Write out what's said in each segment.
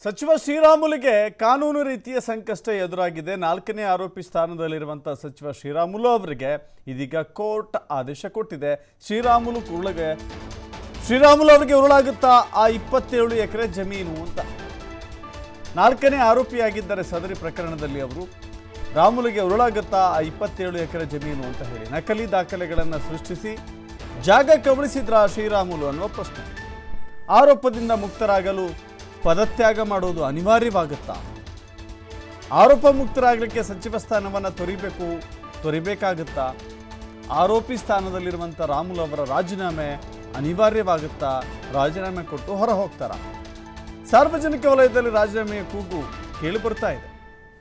ಸಚಿವ ಶ್ರೀರಾಮುಲುಗೆ ಕಾನೂನು ರೀತಿಯ ಸಂಕಷ್ಟ ಎದುರಾಗಿದೆ ನಾಲ್ಕನೇ ಆರೋಪಿ ಸ್ಥಾನದಲ್ಲಿರುವಂಥ ಸಚಿವ ಶ್ರೀರಾಮುಲು ಅವರಿಗೆ ಇದೀಗ ಕೋರ್ಟ್ ಆದೇಶ ಕೊಟ್ಟಿದೆ ಶ್ರೀರಾಮುಲು ಉರುಳಗೆ ಶ್ರೀರಾಮುಲು ಅವರಿಗೆ ಉರುಳಾಗುತ್ತಾ ಆ ಇಪ್ಪತ್ತೇಳು ಎಕರೆ ಜಮೀನು ಅಂತ ನಾಲ್ಕನೇ ಆರೋಪಿಯಾಗಿದ್ದಾರೆ ಸದರಿ ಪ್ರಕರಣದಲ್ಲಿ ಅವರು ರಾಮುಲುಗೆ ಉರುಳಾಗುತ್ತಾ ಆ ಇಪ್ಪತ್ತೇಳು ಎಕರೆ ಜಮೀನು ಅಂತ ಹೇಳಿ ನಕಲಿ ದಾಖಲೆಗಳನ್ನು ಸೃಷ್ಟಿಸಿ ಜಾಗ ಕಬಳಿಸಿದ್ರ ಶ್ರೀರಾಮುಲು ಅನ್ನುವ ಪ್ರಶ್ನೆ ಆರೋಪದಿಂದ ಮುಕ್ತರಾಗಲು ಪದತ್ಯಾಗ ಮಾಡುವುದು ಅನಿವಾರ್ಯವಾಗುತ್ತಾ ಆರೋಪ ಮುಕ್ತರಾಗಲಿಕ್ಕೆ ಸಚಿವ ಸ್ಥಾನವನ್ನು ತೊರಿಬೇಕು ತೊರಿಬೇಕಾಗುತ್ತಾ ಆರೋಪಿ ಸ್ಥಾನದಲ್ಲಿರುವಂಥ ರಾಮುಲು ಅವರ ರಾಜೀನಾಮೆ ಅನಿವಾರ್ಯವಾಗುತ್ತಾ ರಾಜೀನಾಮೆ ಕೊಟ್ಟು ಹೊರ ಹೋಗ್ತಾರ ಸಾರ್ವಜನಿಕ ವಲಯದಲ್ಲಿ ರಾಜೀನಾಮೆಯ ಕೂಗು ಕೇಳಿ ಬರ್ತಾ ಇದೆ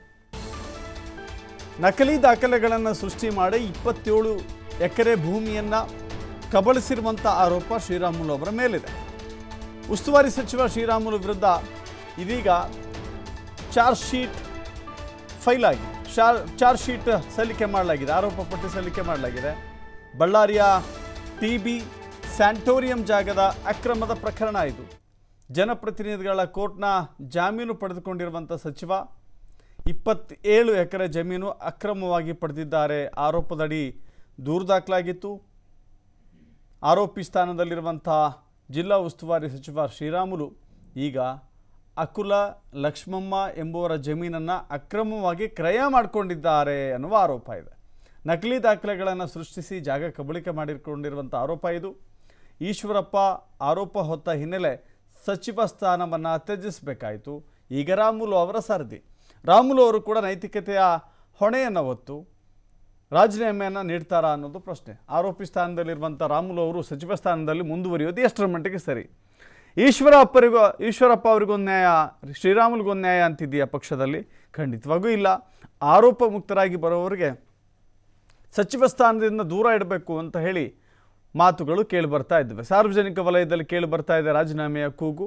ನಕಲಿ ದಾಖಲೆಗಳನ್ನು ಸೃಷ್ಟಿ ಮಾಡಿ ಇಪ್ಪತ್ತೇಳು ಎಕರೆ ಭೂಮಿಯನ್ನು ಕಬಳಿಸಿರುವಂಥ ಆರೋಪ ಶ್ರೀರಾಮುಲು ಅವರ ಮೇಲಿದೆ ಉಸ್ತುವಾರಿ ಸಚಿವ ಶ್ರೀರಾಮುಲು ವಿರುದ್ಧ ಇದೀಗ ಚಾರ್ಜ್ ಶೀಟ್ ಫೈಲ್ ಆಗಿ ಶಾರ್ ಚಾರ್ಜ್ ಶೀಟ್ ಸಲ್ಲಿಕೆ ಮಾಡಲಾಗಿದೆ ಆರೋಪ ಪಟ್ಟಿ ಸಲ್ಲಿಕೆ ಮಾಡಲಾಗಿದೆ ಬಳ್ಳಾರಿಯ ಟಿ ಬಿ ಸ್ಯಾಂಟೋರಿಯಂ ಜಾಗದ ಅಕ್ರಮದ ಪ್ರಕರಣ ಇದು ಜನಪ್ರತಿನಿಧಿಗಳ ಕೋರ್ಟ್ನ ಜಾಮೀನು ಪಡೆದುಕೊಂಡಿರುವಂಥ ಸಚಿವ ಇಪ್ಪತ್ತೇಳು ಎಕರೆ ಜಮೀನು ಅಕ್ರಮವಾಗಿ ಪಡೆದಿದ್ದಾರೆ ಆರೋಪದಡಿ ದೂರು ದಾಖಲಾಗಿತ್ತು ಆರೋಪಿ ಸ್ಥಾನದಲ್ಲಿರುವಂಥ ಜಿಲ್ಲಾ ಉಸ್ತುವಾರಿ ಸಚಿವ ಶ್ರೀರಾಮುಲು ಈಗ ಅಕುಲ ಲಕ್ಷ್ಮಮ್ಮ ಎಂಬುವರ ಜಮೀನನ್ನು ಅಕ್ರಮವಾಗಿ ಕ್ರಯ ಮಾಡಿಕೊಂಡಿದ್ದಾರೆ ಅನ್ನುವ ಆರೋಪ ಇದೆ ನಕಲಿ ದಾಖಲೆಗಳನ್ನು ಸೃಷ್ಟಿಸಿ ಜಾಗ ಕಬಳಿಕೆ ಮಾಡಿಕೊಂಡಿರುವಂಥ ಆರೋಪ ಇದು ಈಶ್ವರಪ್ಪ ಆರೋಪ ಹೊತ್ತ ಹಿನ್ನೆಲೆ ಸಚಿವ ಸ್ಥಾನವನ್ನು ತ್ಯಜಿಸಬೇಕಾಯಿತು ಈಗ ರಾಮುಲು ಅವರ ಸರದಿ ರಾಮುಲು ಅವರು ಕೂಡ ನೈತಿಕತೆಯ ಹೊಣೆಯನ್ನು ಹೊತ್ತು ರಾಜೀನಾಮೆಯನ್ನು ನೀಡ್ತಾರಾ ಅನ್ನೋದು ಪ್ರಶ್ನೆ ಆರೋಪಿ ಸ್ಥಾನದಲ್ಲಿರುವಂಥ ರಾಮುಲು ಅವರು ಸಚಿವ ಸ್ಥಾನದಲ್ಲಿ ಮುಂದುವರಿಯೋದು ಎಷ್ಟರ ಮಟ್ಟಿಗೆ ಸರಿ ಈಶ್ವರಪ್ಪರಿಗೂ ಈಶ್ವರಪ್ಪ ಅವರಿಗೊಂದು ನ್ಯಾಯ ಶ್ರೀರಾಮುಲ್ಗೊಂದು ನ್ಯಾಯ ಅಂತಿದೆಯಾ ಪಕ್ಷದಲ್ಲಿ ಖಂಡಿತವಾಗೂ ಇಲ್ಲ ಆರೋಪ ಮುಕ್ತರಾಗಿ ಬರೋವರಿಗೆ ಸಚಿವ ಸ್ಥಾನದಿಂದ ದೂರ ಇಡಬೇಕು ಅಂತ ಹೇಳಿ ಮಾತುಗಳು ಕೇಳಿ ಬರ್ತಾ ಇದ್ದಾವೆ ಸಾರ್ವಜನಿಕ ವಲಯದಲ್ಲಿ ಕೇಳಿ ಬರ್ತಾ ಇದೆ ರಾಜೀನಾಮೆಯ ಕೂಗು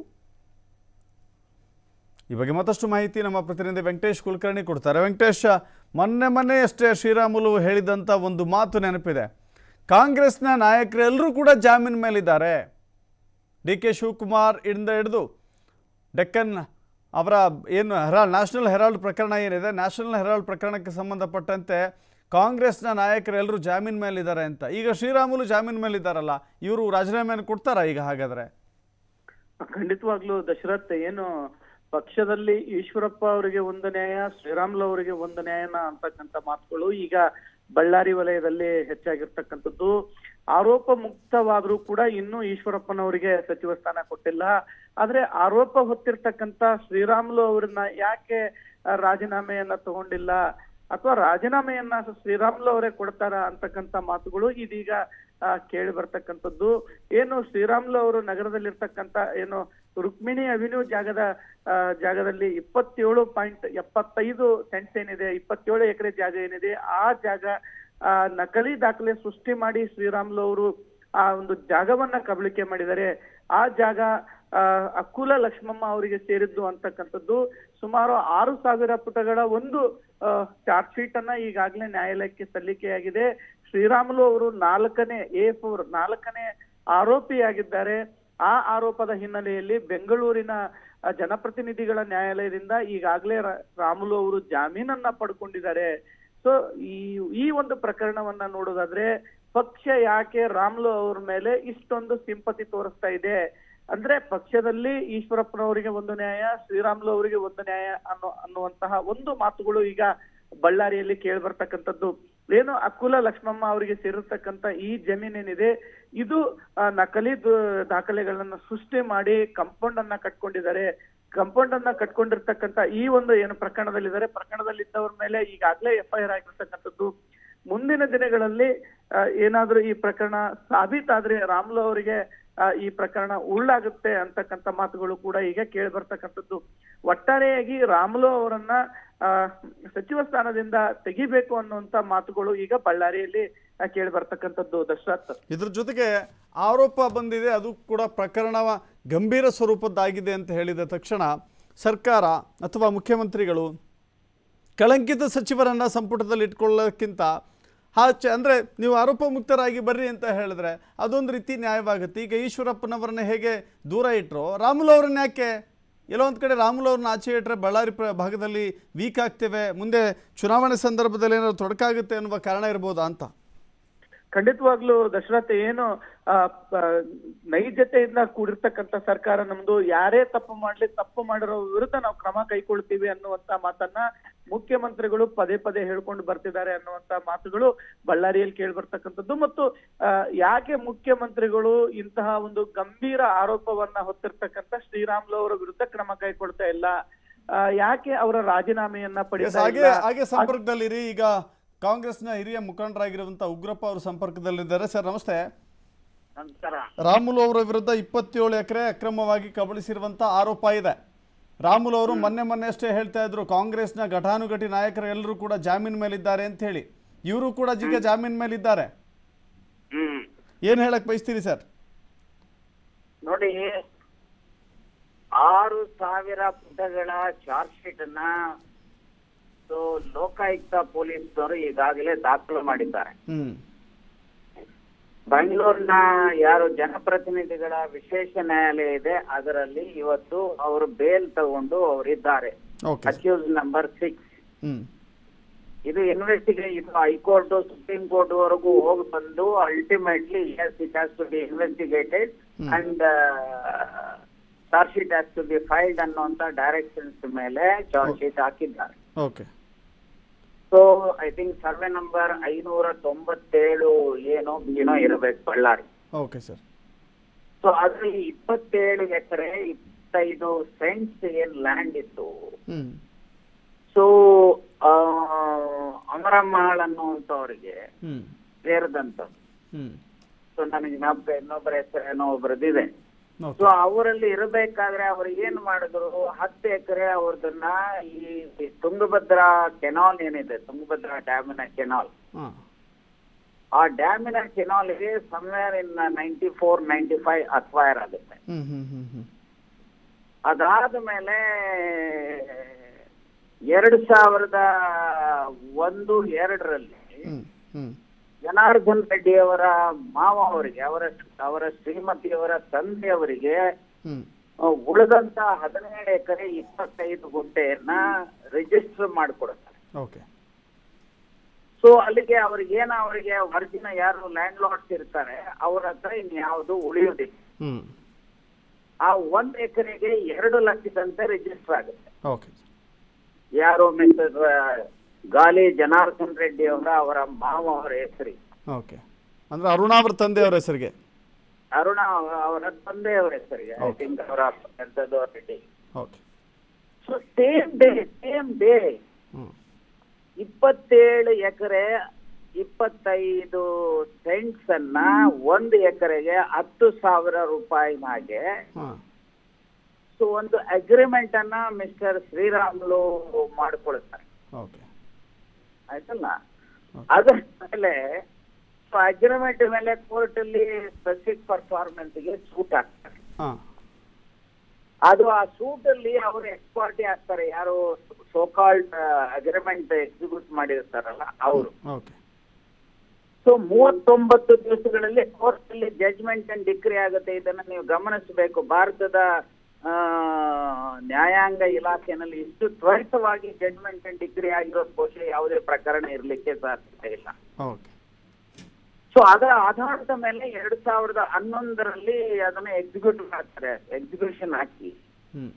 ಈ ಬಗ್ಗೆ ಮತ್ತಷ್ಟು ಮಾಹಿತಿ ನಮ್ಮ ಪ್ರತಿನಿಧಿ ವೆಂಕಟೇಶ್ ಕುಲಕರ್ಣಿ ಕೊಡ್ತಾರೆ ವೆಂಕಟೇಶ್ ಮೊನ್ನೆ ಮೊನ್ನೆ ಅಷ್ಟೇ ಶ್ರೀರಾಮುಲು ಹೇಳಿದಂಥ ಒಂದು ಮಾತು ನೆನಪಿದೆ ಕಾಂಗ್ರೆಸ್ನ ನಾಯಕರೆಲ್ಲರೂ ಕೂಡ ಜಾಮೀನು ಮೇಲಿದ್ದಾರೆ ಡಿ ಕೆ ಶಿವಕುಮಾರ್ ಇಂದ ಹಿಡಿದು ಡೆಕ್ಕನ್ ಅವರ ಏನು ಹೆರಾಲ್ಡ್ ನ್ಯಾಷನಲ್ ಹೆರಾಲ್ಡ್ ಪ್ರಕರಣ ಏನಿದೆ ನ್ಯಾಷನಲ್ ಹೆರಾಲ್ಡ್ ಪ್ರಕರಣಕ್ಕೆ ಸಂಬಂಧಪಟ್ಟಂತೆ ಕಾಂಗ್ರೆಸ್ನ ನಾಯಕರೆಲ್ಲರೂ ಜಾಮೀನು ಮೇಲಿದ್ದಾರೆ ಅಂತ ಈಗ ಶ್ರೀರಾಮುಲು ಜಾಮೀನು ಮೇಲಿದ್ದಾರಲ್ಲ ಇವರು ರಾಜೀನಾಮೆಯನ್ನು ಕೊಡ್ತಾರಾ ಈಗ ಹಾಗಾದರೆ ಖಂಡಿತವಾಗ್ಲೂ ದಶರಥ್ ಏನು ಪಕ್ಷದಲ್ಲಿ ಈಶ್ವರಪ್ಪ ಅವರಿಗೆ ಒಂದು ನ್ಯಾಯ ಶ್ರೀರಾಮುಲು ಅವರಿಗೆ ಒಂದು ನ್ಯಾಯನ ಅಂತಕ್ಕಂಥ ಮಾತುಗಳು ಈಗ ಬಳ್ಳಾರಿ ವಲಯದಲ್ಲಿ ಹೆಚ್ಚಾಗಿರ್ತಕ್ಕಂಥದ್ದು ಆರೋಪ ಮುಕ್ತವಾದ್ರೂ ಕೂಡ ಇನ್ನೂ ಈಶ್ವರಪ್ಪನವರಿಗೆ ಸಚಿವ ಸ್ಥಾನ ಕೊಟ್ಟಿಲ್ಲ ಆದ್ರೆ ಆರೋಪ ಹೊತ್ತಿರ್ತಕ್ಕಂಥ ಶ್ರೀರಾಮುಲು ಅವರನ್ನ ಯಾಕೆ ಆ, ರಾಜೀನಾಮೆಯನ್ನ ತಗೊಂಡಿಲ್ಲ ಅಥವಾ ರಾಜೀನಾಮೆಯನ್ನ ಶ್ರೀರಾಮುಲು ಅವರೇ ಕೊಡ್ತಾರ ಅಂತಕ್ಕಂಥ ಮಾತುಗಳು ಇದೀಗ ಆ, ಕೇಳಿ ಬರ್ತಕ್ಕಂಥದ್ದು ಏನು ಶ್ರೀರಾಮುಲು ಅವರು ನಗರದಲ್ಲಿರ್ತಕ್ಕಂಥ ಏನು ರುಕ್ಮಿಣಿ ಅವಿನ್ಯೂ ಜಾಗದ ಆ, ಜಾಗದಲ್ಲಿ ಇಪ್ಪತ್ತೇಳು ಪಾಯಿಂಟ್ ಎಪ್ಪತ್ತೈದು ಸೆಂಟ್ಸ್ ಏನಿದೆ ಇಪ್ಪತ್ತೇಳು ಎಕರೆ ಜಾಗ ಏನಿದೆ ಆ ಜಾಗ ಆ, ನಕಲಿ ದಾಖಲೆ ಸೃಷ್ಟಿ ಮಾಡಿ ಶ್ರೀರಾಮುಲು ಅವರು ಆ ಒಂದು ಜಾಗವನ್ನ ಕಬಳಿಕೆ ಮಾಡಿದ್ದಾರೆ ಆ ಜಾಗ ಆ, ಅಕುಲ ಲಕ್ಷ್ಮಮ್ಮ ಅವರಿಗೆ ಸೇರಿದ್ದು ಅಂತಕ್ಕಂಥದ್ದು ಸುಮಾರು ಆರು ಸಾವಿರ ಪುಟಗಳ ಒಂದು ಚಾರ್ಜ್ ಶೀಟ್ ಅನ್ನ ಈಗಾಗಲೇ ನ್ಯಾಯಾಲಯಕ್ಕೆ ಸಲ್ಲಿಕೆಯಾಗಿದೆ ಶ್ರೀರಾಮುಲು ಅವರು ನಾಲ್ಕನೇ ಎ ಫೋರ್ ನಾಲ್ಕನೇ ಆರೋಪಿಯಾಗಿದ್ದಾರೆ ಆ ಆರೋಪದ ಹಿನ್ನೆಲೆಯಲ್ಲಿ ಬೆಂಗಳೂರಿನ ಆ, ಜನಪ್ರತಿನಿಧಿಗಳ ನ್ಯಾಯಾಲಯದಿಂದ ಈಗಾಗಲೇ ರ- ರಾಮುಲು ಅವರು ಜಾಮೀನನ್ನ ಪಡ್ಕೊಂಡಿದ್ದಾರೆ ಸೊ ಈ ಈ ಒಂದು ಪ್ರಕರಣವನ್ನ ನೋಡೋದಾದ್ರೆ ಪಕ್ಷ ಯಾಕೆ ರಾಮ್ಲು ಅವ್ರ ಮೇಲೆ ಇಷ್ಟೊಂದು ಸಿಂಪತಿ ತೋರಿಸ್ತಾ ಇದೆ ಅಂದ್ರೆ ಪಕ್ಷದಲ್ಲಿ ಈಶ್ವರಪ್ಪನವರಿಗೆ ಒಂದು ನ್ಯಾಯ ಶ್ರೀರಾಮ್ಲು ಅವರಿಗೆ ಒಂದು ನ್ಯಾಯ ಅನ್ನೋ ಅನ್ನುವಂತಹ ಒಂದು ಮಾತುಗಳು ಈಗ ಬಳ್ಳಾರಿಯಲ್ಲಿ ಕೇಳಿ ಬರ್ತಕ್ಕಂಥದ್ದು ಏನು ಅಕುಲ ಲಕ್ಷ್ಮಮ್ಮ ಅವರಿಗೆ ಸೇರಿರ್ತಕ್ಕಂಥ ಈ ಜಮೀನೇನಿದೆ ಇದು ಆ, ನಕಲಿ ದು- ದಾಖಲೆಗಳನ್ನ ಸೃಷ್ಟಿ ಮಾಡಿ ಕಂಪೌಂಡ್ ಅನ್ನ ಕಟ್ಕೊಂಡಿದ್ದಾರೆ ಕಂಪೌಂಡ್ ಅನ್ನ ಕಟ್ಕೊಂಡಿರ್ತಕ್ಕಂಥ ಈ ಒಂದು ಏನು ಪ್ರಕರಣದಲ್ಲಿದ್ದಾರೆ ಪ್ರಕರಣದಲ್ಲಿದ್ದವ್ರ ಮೇಲೆ ಈಗಾಗಲೇ ಎಫ್ ಐ ಆರ್ ಆಗಿರ್ತಕ್ಕಂಥದ್ದು ಮುಂದಿನ ದಿನಗಳಲ್ಲಿ ಆ, ಏನಾದ್ರೂ ಈ ಪ್ರಕರಣ ಸಾಬೀತಾದ್ರೆ ರಾಮ್ಲು ಅವರಿಗೆ ಆ, ಈ ಪ್ರಕರಣ ಉಳ್ಳಾಗುತ್ತೆ ಅಂತಕ್ಕಂಥ ಮಾತುಗಳು ಕೂಡ ಈಗ ಕೇಳಿ ಬರ್ತಕ್ಕಂಥದ್ದು ಒಟ್ಟಾರೆಯಾಗಿ ರಾಮುಲು ಅವರನ್ನ ಆ, ಸಚಿವ ಸ್ಥಾನದಿಂದ ತೆಗಿಬೇಕು ಅನ್ನುವಂತ ಮಾತುಗಳು ಈಗ ಬಳ್ಳಾರಿಯಲ್ಲಿ ಆ, ಕೇಳಿ ಬರ್ತಕ್ಕಂಥದ್ದು ದಶರಥ್ ಇದ್ರ ಜೊತೆಗೆ ಆರೋಪ ಬಂದಿದೆ ಅದು ಕೂಡ ಪ್ರಕರಣ ಗಂಭೀರ ಸ್ವರೂಪದ್ದಾಗಿದೆ ಅಂತ ಹೇಳಿದ ತಕ್ಷಣ ಸರ್ಕಾರ ಅಥವಾ ಮುಖ್ಯಮಂತ್ರಿಗಳು ಕಳಂಕಿತ ಸಚಿವರನ್ನು ಸಂಪುಟದಲ್ಲಿ ಇಟ್ಕೊಳ್ಳೋಕ್ಕಿಂತ ಆಚೆ ಅಂದರೆ ನೀವು ಆರೋಪ ಮುಕ್ತರಾಗಿ ಬರ್ರಿ ಅಂತ ಹೇಳಿದ್ರೆ ಅದೊಂದು ರೀತಿ ನ್ಯಾಯವಾಗುತ್ತೆ ಈಗ ಈಶ್ವರಪ್ಪನವರನ್ನ ಹೇಗೆ ದೂರ ಇಟ್ಟರು ರಾಮುಲು ಅವರನ್ನ ಯಾಕೆ ಎಲ್ಲೋ ಒಂದು ಕಡೆ ರಾಮುಲು ಅವ್ರನ್ನ ಆಚೆ ಇಟ್ಟರೆ ಬಳ್ಳಾರಿ ಪ್ರ ಭಾಗದಲ್ಲಿ ವೀಕ್ ಆಗ್ತೇವೆ ಮುಂದೆ ಚುನಾವಣೆ ಸಂದರ್ಭದಲ್ಲಿ ಏನಾದ್ರು ತೊಡಕಾಗುತ್ತೆ ಅನ್ನುವ ಕಾರಣ ಇರ್ಬೋದಾ ಅಂತ ಖಂಡಿತವಾಗ್ಲೂ ದಶರಥ ಏನು ಆ, ಪ- ನೈಜತೆಯಿಂದ ಕೂಡಿರ್ತಕ್ಕಂಥ ಸರ್ಕಾರ ನಮ್ದು ಯಾರೇ ತಪ್ಪು ಮಾಡ್ಲಿ ತಪ್ಪು ಮಾಡಿರೋ ವಿರುದ್ಧ ನಾವು ಕ್ರಮ ಕೈಗೊಳ್ತೀವಿ ಅನ್ನುವಂತ ಮಾತನ್ನ ಮುಖ್ಯಮಂತ್ರಿಗಳು ಪದೇ ಪದೇ ಹೇಳ್ಕೊಂಡು ಬರ್ತಿದ್ದಾರೆ ಅನ್ನುವಂತ ಮಾತುಗಳು ಬಳ್ಳಾರಿಯಲ್ಲಿ ಕೇಳಿ ಬರ್ತಕ್ಕಂಥದ್ದು ಮತ್ತು ಆ, ಯಾಕೆ ಮುಖ್ಯಮಂತ್ರಿಗಳು ಇಂತಹ ಒಂದು ಗಂಭೀರ ಆರೋಪವನ್ನ ಹೊತ್ತಿರ್ತಕ್ಕಂಥ ಶ್ರೀರಾಮ್ಲು ಅವರ ವಿರುದ್ಧ ಕ್ರಮ ಕೈಗೊಳ್ತಾ ಇಲ್ಲ ಆ, ಯಾಕೆ ಅವರ ರಾಜೀನಾಮೆಯನ್ನ ಎಸ್, ಪಡಿತಾ ಹಾಗೆ ಇಲ್ಲ ಹಾಗೆ ಸಂಪರ್ಕದಲ್ಲಿರಿ ಈಗ ಕಾಂಗ್ರೆಸ್ನ ಹಿರಿಯ ಮುಖಂಡರಾಗಿರುವಂಥ ಉಗ್ರಪ್ಪ ಅವರು ಸಂಪರ್ಕದಲ್ಲಿದ್ದಾರೆ ಸರ್ ನಮಸ್ತೆ ನಮಸ್ಕಾರ ರಾಮುಲು ಅವರ ವಿರುದ್ಧ ಇಪ್ಪತ್ತೇಳು ಎಕರೆ ಅಕ್ರಮವಾಗಿ ಕಬಳಿಸಿರುವಂಥ ಆರೋಪ ಇದೆ ರಾಮುಲು ಅವರು ಮೊನ್ನೆ ಮೊನ್ನೆ ಅಷ್ಟೇ ಹೇಳ್ತಾ ಇದ್ರು ಕಾಂಗ್ರೆಸ್ನ ಘಟಾನುಘಟಿ ನಾಯಕರು ಎಲ್ಲರೂ ಕೂಡ ಜಾಮೀನ್ ಮೇಲಿದ್ದಾರೆ ಅಂತ ಹೇಳಿ ಇವರು ಕೂಡ ಈಗ ಜಾಮೀನ್ ಮೇಲಿದ್ದಾರೆ ಹ್ಮ್ ಏನು ಹೇಳಕ್ ಬಯಸ್ತೀರಿ ಸರ್ ನೋಡಿ ಆರು ಸಾವಿರ ಪುಟಗಳ ಚಾರ್ಜ್ ಶೀಟ್ ಅನ್ನ ಸೊ ಲೋಕಾಯುಕ್ತ ಪೊಲೀಸ್ನವರು ಈಗಾಗಲೇ ದಾಖಲು ಮಾಡಿದ್ದಾರೆ ಹ್ಮ್ ಬೆಂಗಳೂರಿನ ಯಾರು ಜನಪ್ರತಿನಿಧಿಗಳ ವಿಶೇಷ ನ್ಯಾಯಾಲಯ ಇದೆ ಅದರಲ್ಲಿ ಇವತ್ತು ಅವರು ಬೇಲ್ ತಗೊಂಡು ಅವರಿದ್ದಾರೆ okay accuse number six hmm ಇದು ಇನ್ವೆಸ್ಟಿಗೇ ಇದು ಹೈಕೋರ್ಟ್ ಸುಪ್ರೀಂ ಕೋರ್ಟ್ ವರೆಗೂ ಹೋಗಿ ಬಂದು ultimately yes it has to be investigated Hmm. And charge sheet has to be filed ಅನ್ನುವಂತ ಡೈರೆಕ್ಷನ್ಸ್ ಮೇಲೆ ಚಾರ್ಜ್ ಶೀಟ್ ಹಾಕಿದ್ದಾರೆ okay so I think survey number ಐನೂರ ತೊಂಬತ್ತೇಳು ಏನೋ ಏನೋ ಇರಬೇಕು ಬಳ್ಳಾರಿ ಓಕೆ ಸರ್ ಸೊ ಅದ್ರಲ್ಲಿ ಇಪ್ಪತ್ತೇಳು ಎಕರೆ ಇಪ್ಪತ್ತೈದು ಸೆಂಟ್ಸ್ ಏನ್ ಲ್ಯಾಂಡ್ ಇತ್ತು ಹ್ಮ್ ಸೊ ಅಮರಮ್ಮಾಳ್ ಅನ್ನುವಂಥವ್ರಿಗೆ ಹ್ಮ್ ಸೇರಿದಂಥದ್ದು ಹ್ಮ್ ಸೊ ನನಗೆ ಜ್ಞಾಪಕ ಇನ್ನೊಬ್ಬರ ಹೆಸರೇನೋ ಒಬ್ರದಿದೆ ಸೊ ಓಕೆ ಅವರಲ್ಲಿ ಇರಬೇಕಾದ್ರೆ ಅವ್ರು ಏನ್ ಮಾಡಿದ್ರು ಹತ್ತು ಎಕರೆ ಅವ್ರದನ್ನ ಈ ತುಂಗಭದ್ರಾ ಕೆನಾಲ್ ಏನಿದೆ ತುಂಗಭದ್ರಾ ಡ್ಯಾಮಿನ ಕೆನಾಲ್ ಹಾಂ ಆ ಡ್ಯಾಮಿನ ಕೆನಾಲ್ಗೆ somewhere in ninety four ninety five acquire ಆಗುತ್ತೆ ಹ್ಮ್ ಹ್ಮ್ ಹ್ಮ್ ಹ್ಮ್ ಅದಾದ ಮೇಲೆ ಎರಡು ಸಾವಿರದ ಒಂದು ಎರಡರಲ್ಲಿ ಹ್ಮ್ ಹ್ಮ್ ಜನಾರ್ದನ್ ರೆಡ್ಡಿ ಅವರ ಮಾವ ಅವರಿಗೆ ಅವರ ಅವರ ಶ್ರೀಮತಿಯವರ ತಂದೆಯವರಿಗೆ ಹ್ಮ್ ಆ, ಉಳಿದಂತ ಹದಿನೇಳು ಎಕರೆ ಇಪ್ಪತ್ತೈದು ಗುಂಟೆಯನ್ನ ರಿಜಿಸ್ಟರ್ ಮಾಡಿಕೊಡುತ್ತಾರೆ ಓಕೆ ಸೊ ಅಲ್ಲಿಗೆ ಅವ್ರಿಗೆ ಏನ ಅವರಿಗೆ ವರ್ಜಿನ ಯಾರು ಲ್ಯಾಂಡ್ ಲಾರ್ಡ್ಸ್ ಇರ್ತಾರೆ ಅವ್ರ ಹತ್ರ ಇನ್ಯಾವುದು ಉಳಿಯುವುದಿಲ್ಲ ಹ್ಮ್ ಆ ಒಂದ್ ಎಕರೆಗೆ ಎರಡು ಲಕ್ಷದಂತೆ ರಿಜಿಸ್ಟರ್ ಆಗುತ್ತೆ ಓಕೆ ಯಾರು ಮಿಸ್ಟರ್ ಗಾಲಿ ಜನಾರ್ದನ್ ರೆಡ್ಡಿ ಅವರ ಅವರ ಮಾವ ಅವರ ಹೆಸರಿಗೆ ಓಕೆ ಅಂದ್ರೆ ಅರುಣಾ ಅವ್ರ ತಂದೆಯವ್ರ ಹೆಸರಿಗೆ ಅರುಣ ಅವರ ತಂದೆಯವರ ಹೆಸರಿಗೆ ಐ Okay. ಥಿಂಕ್ ಅವರ ಎಂತದ್ದು Reddy okay so same day same day hmm ಇಪ್ಪತ್ತೇಳು ಎಕರೆ ಇಪ್ಪತ್ತೈದು ಸೆಂಟ್ಸ್ ಅನ್ನ ಒಂದು ಎಕರೆಗೆ ಹತ್ತು ಸಾವಿರ ರೂಪಾಯಿನಾಗೆ ಹಾಂ ಸೊ ಒಂದು ಅಗ್ರಿಮೆಂಟ್ ಅನ್ನ ಮಿಸ್ಟರ್ ಶ್ರೀರಾಮುಲು ಮಾಡಿಕೊಳ್ತಾರೆ ಓಕೆ ಆಯ್ತಲ್ಲ Okay. ಅದರ ಮೇಲೆ ಅಗ್ರಿಮೆಂಟ್ ಮೇಲೆ ಕೋರ್ಟ್ ಅಲ್ಲಿ ಸ್ಪೆಸಿಫಿಕ್ ಪರ್ಫಾರ್ಮೆನ್ಸ್ ಗೆ ಸೂಟ್ ಹಾಕ್ತಾರೆ ಹಾಂ ಅದು ಆ ಸೂಟ್ ಅಲ್ಲಿ ಅವರು ಎಕ್ಸ್ಪಾರ್ಟಿ ಆಗ್ತಾರೆ ಯಾರು ಸೋಕಾಲ್ಡ್ ಅಗ್ರಿಮೆಂಟ್ ಎಕ್ಸಿಕ್ಯೂಟ್ ಮಾಡಿರ್ತಾರಲ್ಲ ಅವರು ಓಕೆ ಸೊ ಮೂವತ್ತೊಂಬತ್ತು ದಿವಸಗಳಲ್ಲಿ ಕೋರ್ಟ್ ಅಲ್ಲಿ ಜಜ್ಮೆಂಟ್ ಅಂಡ್ ಡಿಕ್ರಿ ಆಗುತ್ತೆ ಇದನ್ನ ನೀವು ಗಮನಿಸಬೇಕು ಭಾರತದ ಆ, ನ್ಯಾಯಾಂಗ ಇಲಾಖೆನಲ್ಲಿ ಇಷ್ಟು ತ್ವರಿತವಾಗಿ ಜಜ್ಮೆಂಟ್ ಅಂಡ್ ಡಿಕ್ರಿ ಆಗಿರೋ ಬಹುಶಃ ಯಾವುದೇ ಪ್ರಕರಣ ಇರ್ಲಿಕ್ಕೆ ಸಾಧ್ಯತೆ ಇಲ್ಲ ಓಕೆ ಸೊ ಅದರ ಆಧಾರದ ಮೇಲೆ ಎರಡ್ ಸಾವಿರದ ಹನ್ನೊಂದರಲ್ಲಿ ಅದನ್ನ ಎಕ್ಸಿಕ್ಯೂಟ್ ಮಾಡ್ತಾರೆ ಎಕ್ಸಿಕ್ಯೂಷನ್ ಹಾಕಿ ಹ್ಮ್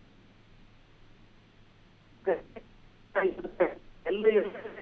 ಎಲ್ಲಿ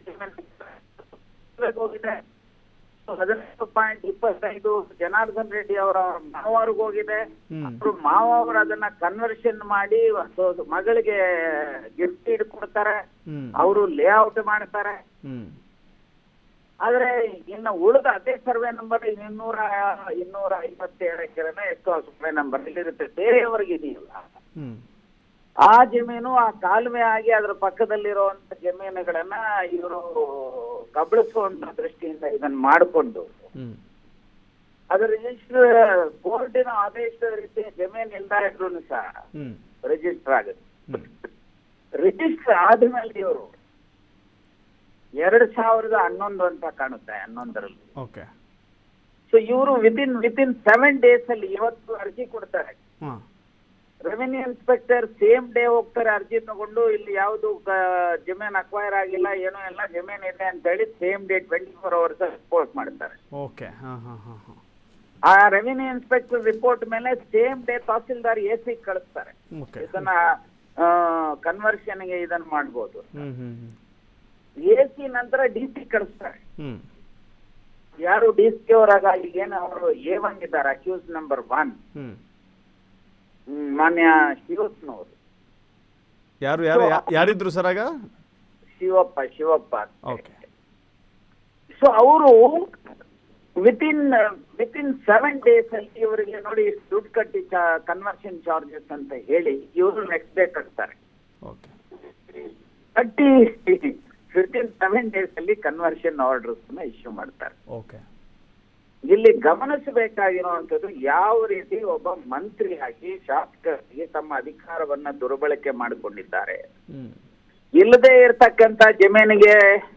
ಹೋಗಿದೆ ಹದಿನೈದು ಪಾಯಿಂಟ್ ಇಪ್ಪತ್ತೈದು ಜನಾರ್ದನ್ ರೆಡ್ಡಿ ಅವರ ಮಾವವ್ರಿಗೆ ಹೋಗಿದೆ ಹ್ಮ್. ಅವರು ಮಾವ ಅವರು ಅದನ್ನ ಕನ್ವರ್ಷನ್ ಮಾಡಿ ಸೊ ಮಗಳಿಗೆ ಗಿಫ್ಟ್ ಇಡ್ ಕೊಡ್ತಾರೆ ಹ್ಮ್ ಅವರು ಲೇಔಟ್ ಮಾಡ್ತಾರೆ ಹ್ಮ್ ಆದ್ರೆ ಇನ್ನು ಉಳಿದ ಅದೇ ಸರ್ವೆ ನಂಬರ್ ಇನ್ನೂರ ಇನ್ನೂರ ಐವತ್ತೇಳು ಎಕರೆನ ಎಷ್ಟೋ ಸರ್ವೆ ನಂಬರ್ ಇರುತ್ತೆ ಬೇರೆಯವರಿಗೆ ಇದೆಯಲ್ಲ ಹ್ಮ್ ಆ ಜಮೀನು ಆ ಕಾಲುವೆ ಆಗಿ ಅದ್ರ ಪಕ್ಕದಲ್ಲಿರುವಂತ ಜಮೀನುಗಳನ್ನ ಇವರು ಕಬಳಿಸುವಂತ ದೃಷ್ಟಿಯಿಂದ ಇದನ್ನ ಮಾಡಿಕೊಂಡು ಹ್ಮ್ ಅದ್ರ ರಿಜಿಸ್ಟರ್ ಕೋರ್ಟಿನ ಆದೇಶದ ರೀತಿ ಜಮೀನ್ ಇಲ್ದ ಇದ್ರು ಸಹ ಹ್ಮ್ ರಿಜಿಸ್ಟರ್ ಆಗುತ್ತೆ ಹ್ಮ್ ರಿಜಿಸ್ಟರ್ ಆದ್ಮೇಲೆ ಇವರು ಎರಡ್ ಸಾವಿರದ ಹನ್ನೊಂದು ಅಂತ ಕಾಣುತ್ತೆ ಹನ್ನೊಂದರಲ್ಲಿ ಓಕೆ ಸೊ ಇವರು ವಿತಿನ್ ವಿತಿನ್ ಸೆವೆನ್ ಡೇಸ್ ಅಲ್ಲಿ ಇವತ್ತು ಅರ್ಜಿ ಕೊಡ್ತಾರೆ ಹಾಂ ರೆವಿನ್ಯೂ ಇನ್ಸ್ಪೆಕ್ಟರ್ ಸೇಮ್ ಡೇ ಹೋಗ್ತಾರೆ ಅರ್ಜಿ ತಗೊಂಡು ಇಲ್ಲಿ ಯಾವುದು ಜಮೀನ್ ಅಕ್ವೈರ್ ಆಗಿಲ್ಲ ಏನೋ ಎಲ್ಲ ಜಮೀನ್ ಇದೆ ಅಂತ ಹೇಳಿ same day twenty four hours report ಮಾಡ್ತಾರೆ ಓಕೆ ಹಾಂ ಹಾಂ ಹಾಂ ಹಾಂ ಆ ರೆವಿನ್ಯೂ ಇನ್ಸ್ಪೆಕ್ಟರ್ ರಿಪೋರ್ಟ್ ಮೇಲೆ same day tahsildar A C ಕಳಿಸ್ತಾರೆ ಓಕೆ ಇದನ್ನ ಕನ್ವರ್ಷನ್ ಗೆ ಇದನ್ನ ಮಾಡ್ಬೋದು ಹ್ಞೂ ಹ್ಞೂ ಹ್ಞೂ ಎ ಸಿ ನಂತರ ಡಿ ಸಿ ಕಳಿಸ್ತಾರೆ ಹ್ಞೂ ಯಾರು ಡಿ ಸಿ ಅವರಾಗ ಈಗೇನು ಅವರು ಎ ಒನ್ ಇದ್ದಾರೆ ಅಕ್ಯೂಸ್ ನಂಬರ್ ಒನ್ ಹ್ಞೂ ಮಾನ್ಯ ಶಿವಪ್ಪನವರು ಯಾರು ಯಾರು ಯಾ- ಯಾರಿದ್ರು ಸರ್ ಆಗ ಶಿವಪ್ಪ ಶಿವಪ್ಪ ಓಕೆ ಸೊ ಅವರು with in within seven days ಅಲ್ಲಿ ಇವರಿಗೆ ನೋಡಿ ಇಷ್ಟು ದುಡ್ಡು ಕಟ್ಟಿ ಕನ್ವರ್ಷನ್ ಚಾರ್ಜಸ್ ಅಂತ ಹೇಳಿ ಇವರು ನೆಕ್ಸ್ಟ್ ಡೇ ಕಟ್ತಾರೆ ಓಕೆ ಕಟ್ಟಿ ಫಿಫ್ಟೀನ್ ಸೆವೆನ್ ಡೇಸ್ ಅಲ್ಲಿ ಕನ್ವರ್ಷನ್ ಆರ್ಡರ್ಸ್ ಇಶ್ಯೂ ಮಾಡ್ತಾರೆ ಓಕೆ ಇಲ್ಲಿ ಗಮನಿಸಬೇಕಾಗಿರುವಂತದ್ದು ಯಾವ ರೀತಿ ಒಬ್ಬ ಮಂತ್ರಿಯಾಗಿ ಶಾಸಕರಿಗೆ ತಮ್ಮ ಅಧಿಕಾರವನ್ನ ದುರ್ಬಳಕೆ ಮಾಡಿಕೊಂಡಿದ್ದಾರೆ ಹ್ಞೂ ಇಲ್ಲದೆ ಇರ್ತಕ್ಕಂತ ಜಮೀನಿಗೆ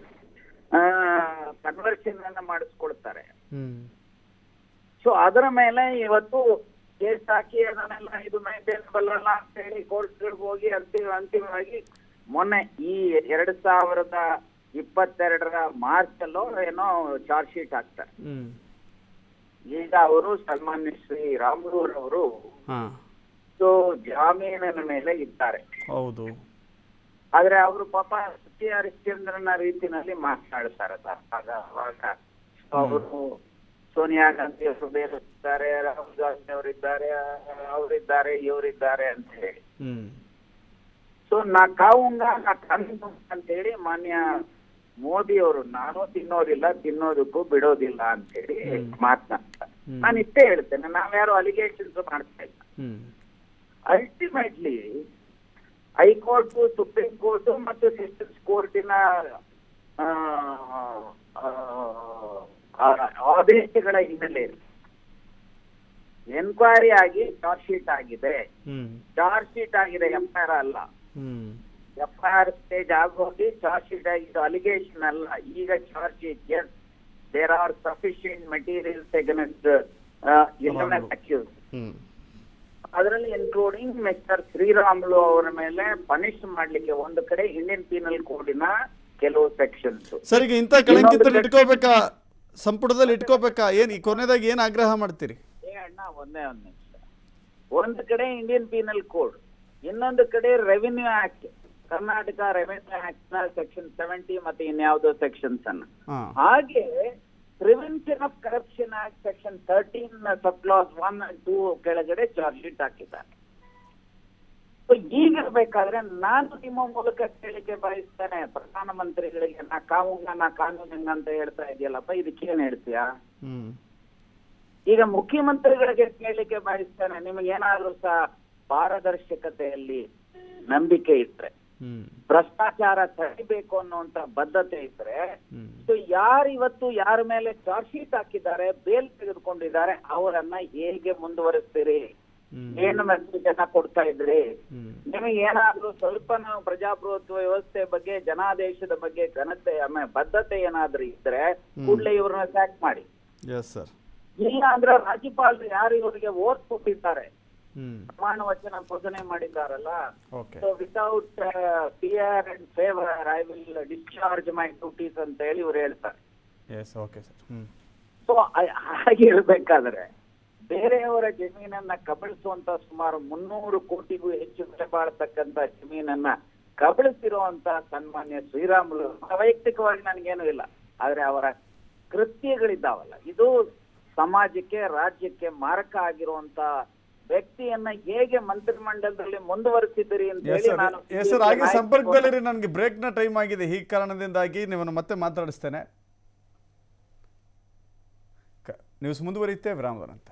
ಕನ್ವರ್ಷನ್ ಅನ್ನ ಮಾಡಿಸ್ಕೊಡ್ತಾರೆ ಹ್ಞೂ ಸೊ ಅದರ ಮೇಲೆ ಇವತ್ತು ಕೇಸ್ ಹಾಕಿ ಅದನ್ನೆಲ್ಲ ಇದು ಮೇಂಟೈನಬಲ್ ಅಲ್ಲ ಅಂತ ಹೇಳಿ ಕೋರ್ಟ್ಗಳಿಗೆ ಹೋಗಿ ಅಂತಿಮ ಅಂತಿಮವಾಗಿ ಮೊನ್ನೆ ಈ ಎರಡ್ ಸಾವಿರದ ಇಪ್ಪತ್ತೆರಡರ ಮಾರ್ಚ್ ಅಲ್ಲೋ ಏನೋ ಚಾರ್ಜ್ ಶೀಟ್ ಹಾಕ್ತಾರೆ ಹ್ಞೂ ಈಗ ಅವರು ಸನ್ಮಾನ್ಯ ಶ್ರೀ ರಾಮೂರ್ ಅವರು ಹಾಂ ಸೊ ಜಾಮೀನಿನ ಮೇಲೆ ಇದ್ದಾರೆ ಹೌದು ಆದ್ರೆ ಅವರು ಪಾಪ ಸಿ ಹರಿಶ್ಚಂದ್ರನ ರೀತಿನಲ್ಲಿ ಮಾತನಾಡ್ತಾರೆ ಸರ್ ಆಗ ಅವಾಗ ಅವರು ಸೋನಿಯಾ ಗಾಂಧಿ ಅವರು ಬೇರೆ ಇದ್ದಾರೆ ರಾಹುಲ್ ಗಾಂಧಿ ಅವರಿದ್ದಾರೆ ಅವರಿದ್ದಾರೆ ಇವರಿದ್ದಾರೆ ಅಂತ ಹೇಳಿ ಹ್ಞೂ ಸೊ ನಾ ಕಾವುಂಗ ನಾ ಕಾನೂನು ಅಂತ ಹೇಳಿ ಮಾನ್ಯ ಮೋದಿ ಅವರು ನಾನು ತಿನ್ನೋದಿಲ್ಲ ತಿನ್ನೋದಕ್ಕೂ ಬಿಡೋದಿಲ್ಲ ಅಂತ ಹೇಳಿ ಹ್ಮ್. ಮಾತನಾಡ್ತಾರೆ ಹ್ಮ್. ನಾನು ಇಷ್ಟೇ ಹೇಳ್ತೇನೆ ನಾವ್ಯಾರು ಅಲಿಗೇಷನ್ಸ್ ಮಾಡ್ತಾ ಇಲ್ಲ ಹ್ಞೂ ಅಲ್ಟಿಮೇಟ್ಲಿ ಹೈಕೋರ್ಟ್ ಸುಪ್ರೀಂ ಕೋರ್ಟ್ ಮತ್ತು ಸೆಷನ್ಸ್ ಕೋರ್ಟಿನ ಆ, ಆ, ಆ, ಆದೇಶಗಳ ಹಿನ್ನೆಲೆಯಲ್ಲಿ ಎನ್ಕ್ವೈರಿ ಆಗಿ ಚಾರ್ಜ್ ಶೀಟ್ ಆಗಿದೆ ಹ್ಞೂ ಚಾರ್ಜ್ ಶೀಟ್ ಆಗಿದೆ ಎಫ್ಐಆರ್ ಅಲ್ಲ ಹ್ಞೂ ಎಫ್ಐಆರ್ ಸ್ಟೇಜ್ ಆಗೋಗಿ ಚಾರ್ಜ್ ಶೀಟ್ ಆಗಿದ್ದು ಅಲಿಗೇಷನ್ ಅಲ್ಲ ಈಗ charge sheet yes there are sufficient materials against Ramulu. Accuse ಹ್ಞೂ ಅದರಲ್ಲಿ ಇನ್ಕ್ಲೂಡಿಂಗ್ ಮಿಸ್ಟರ್ ಶ್ರೀರಾಮುಲು ಅವರ ಮೇಲೆ ಪನಿಷ್ ಮಾಡ್ಲಿಕ್ಕೆ ಒಂದು ಕಡೆ ಇಂಡಿಯನ್ ಪೀನಲ್ ಕೋಡಿನ ಕೆಲವು ಸೆಕ್ಷನ್ಸ್ ಸರ್ ಈಗ ಇಂಥ ಕಳಂಕಿತಲ್ಲಿ ಇಟ್ಕೋಬೇಕಾ ಸಂಪುಟದಲ್ಲಿ ಇಟ್ಕೋಬೇಕಾ ಏನು ಈ ಕೊನೆದಾಗ ಏನು ಆಗ್ರಹ ಮಾಡ್ತೀರಿ ಏ ಅಣ್ಣ ಒಂದೇ ಒಂದು ನಿಮಿಷ ಒಂದು ಕಡೆ ಇಂಡಿಯನ್ ಪೀನಲ್ ಕೋಡ್ ಇನ್ನೊಂದು ಕಡೆ revenue act Karnataka revenue act ನ ಸೆಕ್ಷನ್ ಸೆವೆಂಟಿ ಮತ್ತೆ ಇನ್ಯಾವುದೋ ಸೆಕ್ಷನ್ಸ್ ಅನ್ನ ಹಾಂ ಹಾಗೆ prevention of corruption act section thirteen sub clause one and two ಕೆಳಗಡೆ ಚಾರ್ಜ್ ಶೀಟ್ ಹಾಕಿದ್ದಾರೆ So ಈಗಿರ್ಬೇಕಾದ್ರೆ ನಾನು ನಿಮ್ಮ ಮೂಲಕ ಕೇಳಿಕೆ ಬಯಸ್ತೇನೆ ಪ್ರಧಾನಮಂತ್ರಿಗಳಿಗೆ ನಾ ಕಾನೂನ ನಾ ಕಾನೂನಿಂಗ ಅಂತ ಹೇಳ್ತಾ ಇದೆಯಲ್ಲಪ್ಪ ಇದಕ್ಕೇನ್ ಹೇಳ್ತೀಯಾ ಹ್ಞೂ ಈಗ ಮುಖ್ಯಮಂತ್ರಿಗಳಿಗೆ ಕೇಳಲಿಕ್ಕೆ ಬಯಸ್ತೇನೆ ನಿಮಗೆ ಏನಾದ್ರೂ ಸಹ ಪಾರದರ್ಶಕತೆಯಲ್ಲಿ ನಂಬಿಕೆ ಇದ್ರೆ ಹ್ಞೂ ಭ್ರಷ್ಟಾಚಾರ ತಡಿಬೇಕು ಅನ್ನುವಂತ ಬದ್ಧತೆ ಇದ್ರೆ ಹ್ಞೂ ಸೊ ಯಾರು ಇವತ್ತು ಯಾರ ಮೇಲೆ ಚಾರ್ಜ್ ಶೀಟ್ ಹಾಕಿದ್ದಾರೆ ಬೇಲ್ ತೆಗೆದುಕೊಂಡಿದ್ದಾರೆ ಅವರನ್ನ ಹೇಗೆ ಮುಂದುವರಿಸ್ತೀರಿ ಹ್ಞೂ ಏನು ಮೆಸೇಜ್ ಅನ್ನ ಕೊಡ್ತಾ ಇದ್ರಿ ಹ್ಞೂ ನಿಮಗೆ ಏನಾದ್ರೂ ಸ್ವಲ್ಪ ನಾವು ಪ್ರಜಾಪ್ರಭುತ್ವ ವ್ಯವಸ್ಥೆ ಬಗ್ಗೆ ಜನಾದೇಶದ ಬಗ್ಗೆ ಘನತೆ ಆಮೇಲೆ ಬದ್ಧತೆ ಏನಾದ್ರೂ ಇದ್ರೆ ಕೂಡಲೇ ಇವ್ರನ್ನ ಸ್ಯಾಕ್ ಮಾಡಿ ಎಸ್ ಸರ್ ಇಲ್ಲ ಅಂದ್ರೆ ರಾಜ್ಯಪಾಲರು ಯಾರು ಇವರಿಗೆ ಓಟ್ ಕೊಟ್ಟಿದ್ದಾರೆ ಹ್ಞೂ ಪ್ರಮಾಣ ವಚನ ಘೋಷಣೆ ಮಾಡಿದ್ದಾರಲ್ಲ okay so without fear and favour I will discharge my duties ಅಂತ ಹೇಳಿ ಇವ್ರು ಹೇಳ್ತಾರೆ ಎಸ್ ಓಕೆ ಸರ್ ಹ್ಞೂ ಸೊ ಹಾಗೆ ಇರ್ಬೇಕಾದ್ರೆ ಬೇರೆಯವರ ಜಮೀನನ್ನ ಕಬಳಿಸುವಂತ ಸುಮಾರು ಮುನ್ನೂರು ಕೋಟಿಗೂ ಹೆಚ್ಚು ಬೆಲೆ ಬಾಳತಕ್ಕಂತ ಜಮೀನನ್ನ ಕಬಳಿಸಿರುವಂತ ಸನ್ಮಾನ್ಯ ಶ್ರೀರಾಮುಲು ವೈಯಕ್ತಿಕವಾಗಿ ನನಗೇನು ಇಲ್ಲ ಆದ್ರೆ ಅವರ ಕೃತ್ಯಗಳಿದ್ದಾವಲ್ಲ ಇದು ಸಮಾಜಕ್ಕೆ ರಾಜ್ಯಕ್ಕೆ ಮಾರಕ ಆಗಿರುವಂತ ವ್ಯಕ್ತಿಯನ್ನ ಹೇಗೆ ಮಂತ್ರಿಮಂಡಲದಲ್ಲಿ ಮುಂದುವರಿಸಿದಿರಿ ಅಂತ ಎಸ್ ಹೇಳಿ ಸರ್ ನಾನು ಎಸ್ ಸರ್ ಹಾಗೆ ಸಂಪರ್ಕದಲ್ಲಿರಿ ನನಗೆ ಬ್ರೇಕ್ನ ಟೈಮ್ ಆಗಿದೆ ಈ ಕಾರಣದಿಂದಾಗಿ ನಿಮ್ಮನ್ನು ಮತ್ತೆ ಮಾತಾಡಿಸ್ತೇನೆ ಕ- ನ್ಯೂಸ್ ಮುಂದುವರಿಯುತ್ತೆ ವಿರಾಮದ ನಂತರ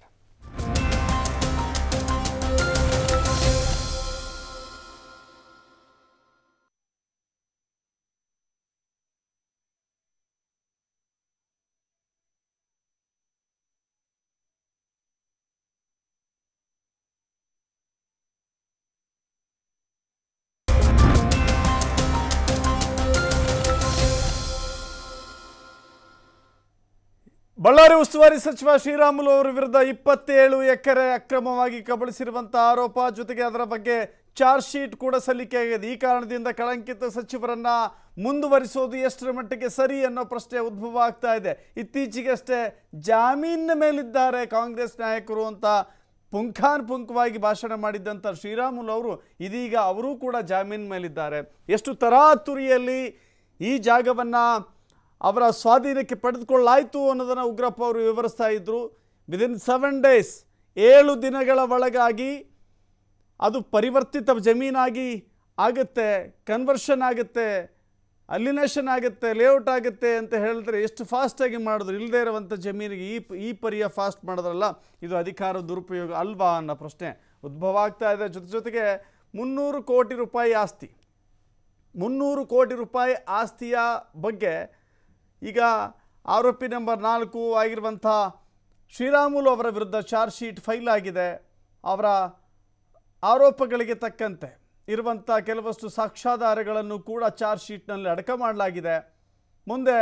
ಬಳ್ಳಾರಿ ಉಸ್ತುವಾರಿ ಸಚಿವ ಶ್ರೀರಾಮುಲು ಅವರ ವಿರುದ್ಧ ಇಪ್ಪತ್ತೇಳು ಎಕರೆ ಅಕ್ರಮವಾಗಿ ಕಬಳಿಸಿರುವಂತಹ ಆರೋಪ ಜೊತೆಗೆ ಅದರ ಬಗ್ಗೆ ಚಾರ್ಜ್ ಶೀಟ್ ಕೂಡ ಸಲ್ಲಿಕೆಯಾಗಿದೆ ಈ ಕಾರಣದಿಂದ ಕಳಂಕಿತ ಸಚಿವರನ್ನ ಮುಂದುವರಿಸೋದು ಎಷ್ಟರ ಮಟ್ಟಿಗೆ ಸರಿ ಅನ್ನೋ ಪ್ರಶ್ನೆ ಉದ್ಭವ ಆಗ್ತಾ ಇದೆ ಇತ್ತೀಚೆಗಷ್ಟೇ ಜಾಮೀನಿನ ಮೇಲಿದ್ದಾರೆ ಕಾಂಗ್ರೆಸ್ ನಾಯಕರು ಅಂತ ಪುಂಖಾನ್ ಪುಂಖವಾಗಿ ಭಾಷಣ ಮಾಡಿದ್ದಂಥ ಶ್ರೀರಾಮುಲು ಅವರು ಇದೀಗ ಅವರೂ ಕೂಡ ಜಾಮೀನು ಮೇಲಿದ್ದಾರೆ ಎಷ್ಟು ತರಾತುರಿಯಲ್ಲಿ ಈ ಜಾಗವನ್ನು ಅವರ ಸ್ವಾಧೀನಕ್ಕೆ ಪಡೆದುಕೊಳ್ಳಾಯಿತು ಅನ್ನೋದನ್ನು ಉಗ್ರಪ್ಪ ಅವರು ವಿವರಿಸ್ತಾ ಇದ್ದರು ವಿದಿನ್ ಸೆವೆನ್ ಡೇಸ್ ಏಳು ದಿನಗಳ ಒಳಗಾಗಿ ಅದು ಪರಿವರ್ತಿತ ಜಮೀನಾಗಿ ಆಗುತ್ತೆ ಕನ್ವರ್ಷನ್ ಆಗುತ್ತೆ ಅಲಿನೇಷನ್ ಆಗುತ್ತೆ ಲೇಔಟ್ ಆಗುತ್ತೆ ಅಂತ ಹೇಳಿದ್ರೆ ಎಷ್ಟು ಫಾಸ್ಟಾಗಿ ಮಾಡಿದ್ರು ಇಲ್ಲದೇ ಇರುವಂಥ ಜಮೀನಿಗೆ ಈ ಈ ಪರಿಯ ಫಾಸ್ಟ್ ಮಾಡಿದ್ರಲ್ಲ ಇದು ಅಧಿಕಾರ ದುರುಪಯೋಗ ಅಲ್ವಾ ಅನ್ನೋ ಪ್ರಶ್ನೆ ಉದ್ಭವ ಆಗ್ತಾ ಇದೆ ಜೊತೆ ಜೊತೆಗೆ ಮುನ್ನೂರು ಕೋಟಿ ರೂಪಾಯಿ ಆಸ್ತಿ ಮುನ್ನೂರು ಕೋಟಿ ರೂಪಾಯಿ ಆಸ್ತಿಯ ಬಗ್ಗೆ ಈಗ ಆರೋಪಿ ನಂಬರ್ ನಾಲ್ಕು ಆಗಿರುವಂಥ ಶ್ರೀರಾಮುಲು ಅವರ ವಿರುದ್ಧ ಚಾರ್ಜ್ ಶೀಟ್ ಫೈಲ್ ಆಗಿದೆ ಅವರ ಆರೋಪಗಳಿಗೆ ತಕ್ಕಂತೆ ಇರುವಂಥ ಕೆಲವಷ್ಟು ಸಾಕ್ಷ್ಯಾಧಾರಗಳನ್ನು ಕೂಡ ಚಾರ್ಜ್ ಶೀಟ್ನಲ್ಲಿ ಅಡಕ ಮಾಡಲಾಗಿದೆ ಮುಂದೆ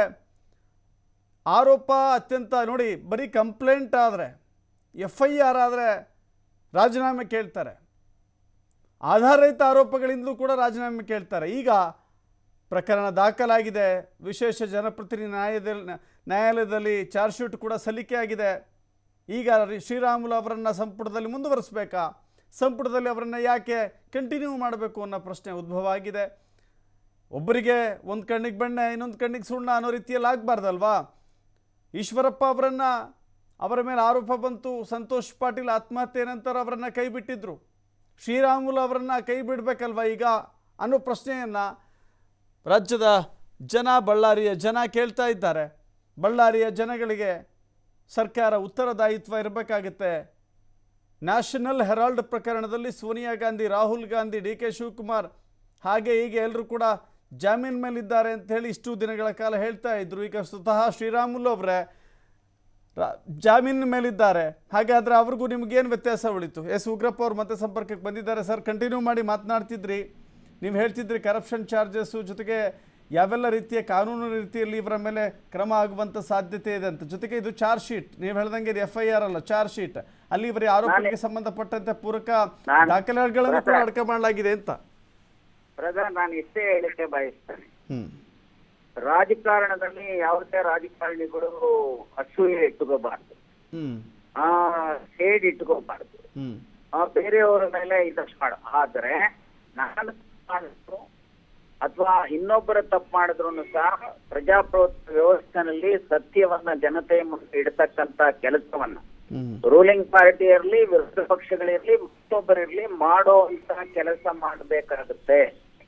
ಆರೋಪ ಅತ್ಯಂತ ನೋಡಿ ಬರೀ ಕಂಪ್ಲೇಂಟ್ ಆದರೆ ಎಫ್ ಐ ಆರ್ ಆದರೆ ರಾಜೀನಾಮೆ ಕೇಳ್ತಾರೆ ಆಧಾರರಹಿತ ಆರೋಪಗಳಿಂದಲೂ ಕೂಡ ರಾಜೀನಾಮೆ ಕೇಳ್ತಾರೆ ಈಗ ಪ್ರಕರಣ ದಾಖಲಾಗಿದೆ ವಿಶೇಷ ಜನಪ್ರತಿನಿಧಿ ನ್ಯಾಯದಲ್ಲಿ ನ್ಯಾಯಾಲಯದಲ್ಲಿ ಚಾರ್ಜ್ ಶೀಟ್ ಕೂಡ ಸಲ್ಲಿಕೆಯಾಗಿದೆ ಈಗ ರಿ- ಶ್ರೀರಾಮುಲು ಅವರನ್ನು ಸಂಪುಟದಲ್ಲಿ ಮುಂದುವರಿಸಬೇಕಾ ಸಂಪುಟದಲ್ಲಿ ಅವರನ್ನು ಯಾಕೆ ಕಂಟಿನ್ಯೂ ಮಾಡಬೇಕು ಅನ್ನೋ ಪ್ರಶ್ನೆ ಉದ್ಭವ ಆಗಿದೆ ಒಬ್ಬರಿಗೆ ಒಂದು ಕಣ್ಣಿಗೆ ಬೆಣ್ಣೆ ಇನ್ನೊಂದು ಕಣ್ಣಿಗೆ ಸುಣ್ಣ ಅನ್ನೋ ರೀತಿಯಲ್ಲಿ ಆಗಬಾರ್ದಲ್ವಾ ಈಶ್ವರಪ್ಪ ಅವರನ್ನು ಅವರ ಮೇಲೆ ಆರೋಪ ಬಂತು ಸಂತೋಷ್ ಪಾಟೀಲ್ ಆತ್ಮಹತ್ಯೆ ನಂತರ ಅವರನ್ನು ಕೈ ಬಿಟ್ಟಿದ್ರು ಶ್ರೀರಾಮುಲು ಅವರನ್ನು ಕೈ ಬಿಡಬೇಕಲ್ವ ಈಗ ಅನ್ನೋ ಪ್ರಶ್ನೆಯನ್ನು ರಾಜ್ಯದ ಜನ ಬಳ್ಳಾರಿಯ ಜನ ಕೇಳ್ತಾ ಇದ್ದಾರೆ ಬಳ್ಳಾರಿಯ ಜನಗಳಿಗೆ ಸರ್ಕಾರ ಉತ್ತರದಾಯಿತ್ವ ಇರಬೇಕಾಗುತ್ತೆ ನ್ಯಾಷನಲ್ ಹೆರಾಲ್ಡ್ ಪ್ರಕರಣದಲ್ಲಿ ಸೋನಿಯಾ ಗಾಂಧಿ ರಾಹುಲ್ ಗಾಂಧಿ ಡಿ ಕೆ ಶಿವಕುಮಾರ್ ಹಾಗೆ ಹೀಗೆ ಎಲ್ಲರೂ ಕೂಡ ಜಾಮೀನ್ ಮೇಲಿದ್ದಾರೆ ಅಂತ ಹೇಳಿ ಇಷ್ಟು ದಿನಗಳ ಕಾಲ ಹೇಳ್ತಾ ಇದ್ರು ಈಗ ಸ್ವತಃ ಶ್ರೀರಾಮುಲು ಅವರೇ ರಾ- ಜಾಮೀನಿನ ಮೇಲಿದ್ದಾರೆ ಹಾಗಾದ್ರೆ ಅವ್ರಿಗೂ ನಿಮ್ಗೇನು ವ್ಯತ್ಯಾಸ ಉಳಿತು ಎಸ್ ಉಗ್ರಪ್ಪ ಅವ್ರು ಮತ್ತೆ ಸಂಪರ್ಕಕ್ಕೆ ಬಂದಿದ್ದಾರೆ ಸರ್ ಕಂಟಿನ್ಯೂ ಮಾಡಿ ಮಾತನಾಡ್ತಿದ್ರಿ ನೀವು ಹೇಳ್ತಿದ್ರಿ ಕರಪ್ಷನ್ ಚಾರ್ಜಸ್ಸು ಜೊತೆಗೆ ಯಾವೆಲ್ಲ ರೀತಿಯ ಕಾನೂನು ರೀತಿಯಲ್ಲಿ ಇವರ ಮೇಲೆ ಕ್ರಮ ಆಗುವಂಥ ಸಾಧ್ಯತೆ ಇದೆ ಅಂತ ಜೊತೆಗೆ ಇದು ಚಾರ್ಜ್ ಶೀಟ್ ನೀವು ಹೇಳ್ದಂಗೆ ಇದು ಎಫ್ ಐ ಆರ್ ಅಲ್ಲ ಚಾರ್ಜ್ ಶೀಟ್ ಅಲ್ಲಿ ಇವರ ಆರೋಪಕ್ಕೆ ಸಂಬಂಧಪಟ್ಟಂತೆ ಪೂರಕ ನಾನು- ದಾಖಲೆಗಳನ್ನು ಕೂಡ ಅಡಕ ಮಾಡಲಾಗಿದೆ ಅಂತ ಬ್ರದರ್ ನಾನು ಇಷ್ಟೇ ಹೇಳಿಕೆ ಬಯಸ್ತೇನೆ ಹ್ಮ್ ರಾಜಕಾರಣದಲ್ಲಿ ಯಾವುದೇ ರಾಜಕಾರಣಿಗಳು ಅಸೂಯೆ ಇಟ್ಕೋಬಾರ್ದು ಹ್ಮ್ ಆ ಸೇಡ್ ಇಟ್ಕೋಬಾರ್ದು ಹ್ಮ್ ಆ ಬೇರೆಯವರ ಮೇಲೆ ಇದಷ್ಟು ಮಾಡ ಆದ್ರೆ ನಾನು ಮಾಡಿದ್ರು ಅಥವಾ ಇನ್ನೊಬ್ಬರ ತಪ್ಪು ಮಾಡಿದ್ರು ಸಹ ಪ್ರಜಾಪ್ರಭುತ್ವ ವ್ಯವಸ್ಥೆನಲ್ಲಿ ಸತ್ಯವನ್ನ ಜನತೆಯ ಮುಂದೆ ಇಡತಕ್ಕಂತ ಕೆಲಸವನ್ನ ಹ್ಮ್ ರೂಲಿಂಗ್ ಪಾರ್ಟಿ ಇರಲಿ ವಿರೋಧ ಪಕ್ಷಗಳಿರ್ಲಿ ಮತ್ತೊಬ್ಬರಿರ್ಲಿ ಮಾಡೋ ಅಂತ ಕೆಲಸ ಮಾಡಬೇಕಾಗುತ್ತೆ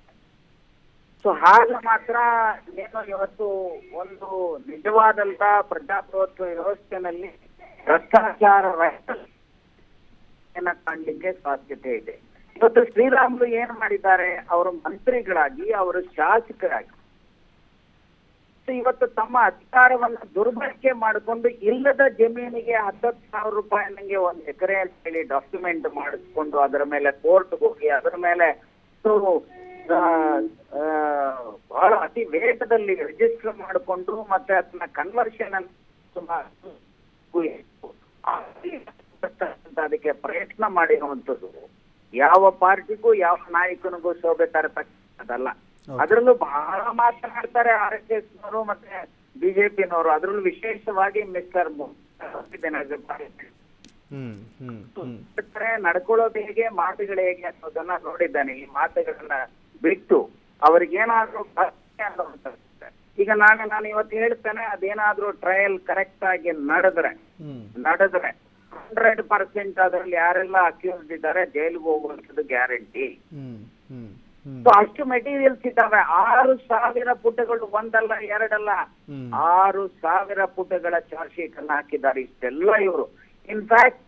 ಸೊ ಹಾಗೆ ಮಾತ್ರ ಏನು ಇವತ್ತು ಒಂದು ನಿಜವಾದಂತ ಪ್ರಜಾಪ್ರಭುತ್ವ ವ್ಯವಸ್ಥೆನಲ್ಲಿ ಭ್ರಷ್ಟಾಚಾರ ರಹಿತ ಏನ ಕಾಣ್ಲಿಕ್ಕೆ ಸಾಧ್ಯತೆ ಇದೆ ಇವತ್ತು ಶ್ರೀರಾಮುಲು ಏನ್ ಮಾಡಿದ್ದಾರೆ ಅವರು ಮಂತ್ರಿಗಳಾಗಿ ಅವರು ಶಾಸಕರಾಗಿ ಸೊ ಇವತ್ತು ತಮ್ಮ ಅಧಿಕಾರವನ್ನ ದುರ್ಬಳಕೆ ಮಾಡಿಕೊಂಡು ಇಲ್ಲದ ಜಮೀನಿಗೆ ಹತ್ತತ್ತು ಸಾವಿರ ರೂಪಾಯಿ ನಂಗೆ ಒಂದ್ ಎಕರೆ ಅಂತ ಹೇಳಿ ಡಾಕ್ಯುಮೆಂಟ್ ಮಾಡಿಸ್ಕೊಂಡು ಅದರ ಮೇಲೆ ಕೋರ್ಟ್ ಹೋಗಿ ಅದರ ಮೇಲೆ ಸೊ, ಆ, ಆ, ಬಹಳ ಅತಿ ವೇಗದಲ್ಲಿ ರಿಜಿಸ್ಟರ್ ಮಾಡಿಕೊಂಡು ಮತ್ತೆ ಅದನ್ನ ಕನ್ವರ್ಷನ್ ಅಂತ ಸುಮಾರು ಅದಕ್ಕೆ ಪ್ರಯತ್ನ ಮಾಡಿರುವಂತದ್ದು ಯಾವ ಪಾರ್ಟಿಗೂ ಯಾವ ನಾಯಕನಿಗೂ ಶೋಭೆ ತರತಕ್ಕದಲ್ಲ ಅದರಲ್ಲೂ ಬಹಳ ಮಾತನಾಡ್ತಾರೆ ಆರ್ ಎಸ್ ಎಸ್ ನವರು ಮತ್ತೆ ಬಿಜೆಪಿನವರು ಅದರಲ್ಲೂ ವಿಶೇಷವಾಗಿ ಮಿಸ್ಟರ್ ಹ್ಮ್ ಹ್ಮ್ ಹ್ಮ್ ನಡ್ಕೊಳ್ಳೋದು ಹೇಗೆ ಮಾತುಗಳು ಹೇಗೆ ಅನ್ನೋದನ್ನ ನೋಡಿದ್ದಾನೆ ಈ ಮಾತುಗಳನ್ನ ಬಿಟ್ಟು ಅವ್ರಿಗೇನಾದ್ರೂ ಭಕ್ತಿ ಅನ್ನೋದು ಈಗ ನಾನು ನಾನು ಇವತ್ತು ಹೇಳ್ತೇನೆ ಅದೇನಾದ್ರೂ ಟ್ರಯಲ್ ಕರೆಕ್ಟ್ ಆಗಿ ನಡೆದ್ರೆ ಹ್ಮ್ ನಡೆದ್ರೆ ಹಂಡ್ರೆಡ್ ಪರ್ಸೆಂಟ್ ಅದರಲ್ಲಿ ಯಾರೆಲ್ಲ ಅಕ್ಯೂಸ್ಡ್ ಇದ್ದಾರೆ ಜೈಲಿಗೆ ಹೋಗುವಂಥದ್ದು guarantee hmm hmm hmm so ಅಷ್ಟು ಮೆಟೀರಿಯಲ್ಸ್ ಇದ್ದಾವೆ ಆರು ಸಾವಿರ ಪುಟಗಳು ಒಂದಲ್ಲ ಎರಡಲ್ಲ ಹ್ಮ್. ಆರು ಸಾವಿರ ಪುಟಗಳ ಚಾರ್ಜ್ ಶೀಟ್ ಅನ್ನ ಹಾಕಿದ್ದಾರೆ ಇಷ್ಟೆಲ್ಲ ಇವರು ಇನ್ಫ್ಯಾಕ್ಟ್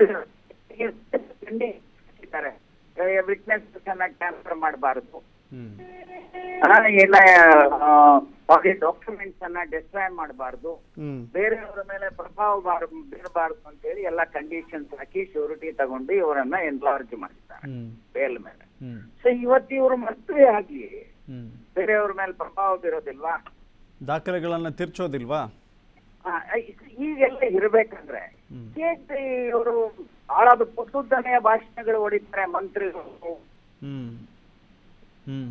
ಇದ್ದಾರೆ ವಿಟ್ನೆಸ್ ಅನ್ನ ಟ್ರಾನ್ಸ್ಫರ್ ಮಾಡಬಾರದು ಹ್ಮ್ ಇಲ್ಲ ಡಾಕ್ಯುಮೆಂಟ್ಸ್ ಅನ್ನ ಡಿಸ್ಟ್ರಾಯ್ ಮಾಡಬಾರ್ದು ಹ್ಮ್ ಬೇರೆಯವರ ಮೇಲೆ ಪ್ರಭಾವ ಬಾರ- ಬೀರಬಾರದು ಅಂತ ಹೇಳಿ ಎಲ್ಲ ಕಂಡೀಷನ್ಸ್ ಹಾಕಿ ಶ್ಯೂರಿಟಿ ತಗೊಂಡು ಇವರನ್ನ ಎನ್ಲಾರ್ಜ್ ಮಾಡಿದ್ದಾರೆ ಹ್ಮ್ ಬೇಲ್ ಮೇಲೆ ಹ್ಮ್ ಸೊ ಇವತ್ತು ಇವರು ಮಂತ್ರಿ ಆಗಿ ಹ್ಮ್ ಬೇರೆಯವ್ರ ಮೇಲೆ ಪ್ರಭಾವ ಬೀರೋದಿಲ್ವಾ ದಾಖಲೆಗಳನ್ನು ತಿರ್ಚೋದಿಲ್ವಾ ಆ, ಈಗೆಲ್ಲ ಇರ್ಬೇಕಂದ್ರೆ ಹೇಗೆ ಇವರು ಬಹಳ ಪುತ್ತುದ್ದನೆಯ ಭಾಷಣಗಳು ಹೊಡಿತಾರೆ ಮಂತ್ರಿಗಳು ಹ್ಮ್ ಹ್ಮ್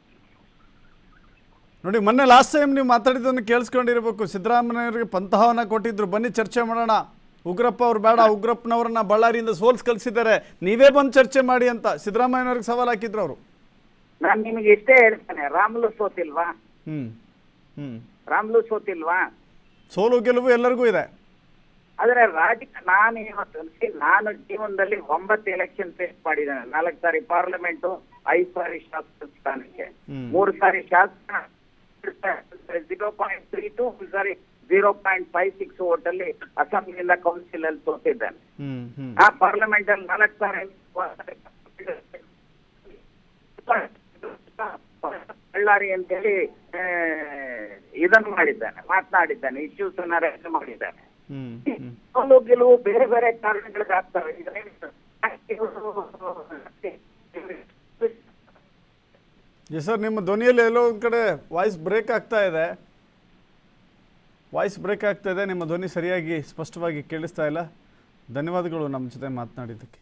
ನೋಡಿ ಮೊನ್ನೆ ಲಾಸ್ಟ್ ಟೈಮ್ ನೀವು ಮಾತಾಡಿದ್ದನ್ನು ಕೇಳಿಸ್ಕೊಂಡಿರ್ಬೇಕು ಸಿದ್ದರಾಮಯ್ಯವ್ರಿಗೆ ಪಂತಹವನ್ನ ಕೊಟ್ಟಿದ್ರು ಬನ್ನಿ ಚರ್ಚೆ ಮಾಡೋಣ ಉಗ್ರಪ್ಪ ಅವ್ರು ಬೇಡ ಉಗ್ರಪ್ಪನವ್ರನ್ನ ಬಳ್ಳಾರಿಯಿಂದ ಸೋಲ್ಸ್ ಕಳಿಸಿದ್ದಾರೆ ನೀವೇ ಬಂದು ಚರ್ಚೆ ಮಾಡಿ ಅಂತ ಸಿದ್ದರಾಮಯ್ಯನವ್ರಿಗೆ ಸವಾಲ್ ಹಾಕಿದ್ರು ಅವರು ನಾನ್ ನಿಮಗೆ ಇಷ್ಟೇ ಹೇಳ್ತೇನೆ ರಾಮ್ಲು ಸೋತಿಲ್ವಾ ಹ್ಮ್ ಹ್ಮ್ ರಾಮ್ಲು ಸೋತಿಲ್ವಾ ಸೋಲು ಗೆಲುವು ಎಲ್ಲರಿಗೂ ಇದೆ ಆದ್ರೆ ರಾಜ ನಾನು ಇವತ್ತು see, ನಾನು ಜೀವನದಲ್ಲಿ ಒಂಬತ್ತು ಎಲೆಕ್ಷನ್ ಫೇಸ್ ಮಾಡಿದ್ದೇನೆ ನಾಲ್ಕು ಸಾರಿ ಪಾರ್ಲಿಮೆಂಟ್ ಐದು ಸಾರಿ ಶಾಸಕ ಸ್ಥಾನಕ್ಕೆ ಹ್ಮ್. ಮೂರು ಸಾರಿ ಶಾಸಕ ಜೀರೋ ಪಾಯಿಂಟ್ ತ್ರೀ ಟು ಸಾರಿ ಜೀರೋ ಪಾಯಿಂಟ್ ಫೈವ್ ಸಿಕ್ಸ್ ಓಟಲ್ಲಿ ಅಸೆಂಬ್ಲಿಯಿಂದ ಕೌನ್ಸಿಲ್ ಅಲ್ಲಿ ಸೋತಿದ್ದೇನೆ ಹ್ಮ್ ಹ್ಮ್ ಆ ಪಾರ್ಲಿಮೆಂಟ್ ಅಲ್ಲಿ ನಾಲ್ಕು ಸಾರಿ ಬಳ್ಳಾರಿ ಅಂತೇಳಿ ಆ, ಇದನ್ನು ಮಾಡಿದ್ದಾನೆ ಮಾತನಾಡಿದ್ದಾನೆ ಇಶ್ಯೂಸ್ ಅನ್ನ ರೈಸ್ ಮಾಡಿದ್ದಾನೆ ಹ್ಮ್ ಹ್ಮ್ ಸೋಲು ಗೆಲುವು ಬೇರೆ ಬೇರೆ ಕಾರಣಗಳಿಗೆ ಆಗ್ತವೆ ಈಗ ಎಸ್ ಸರ್ ನಿಮ್ಮ ಧ್ವನಿಯಲ್ಲಿ ಎಲ್ಲೋ ಒಂದು ಕಡೆ ವಾಯ್ಸ್ ಬ್ರೇಕ್ ಆಗ್ತಾ ಇದೆ ವಾಯ್ಸ್ ಬ್ರೇಕ್ ಆಗ್ತಾ ಇದೆ ನಿಮ್ಮ ಧ್ವನಿ ಸರಿಯಾಗಿ ಸ್ಪಷ್ಟವಾಗಿ ಕೇಳಿಸ್ತಾ ಇಲ್ಲ ಧನ್ಯವಾದಗಳು ನಮ್ಮ ಜೊತೆ ಮಾತನಾಡಿದ್ದಕ್ಕೆ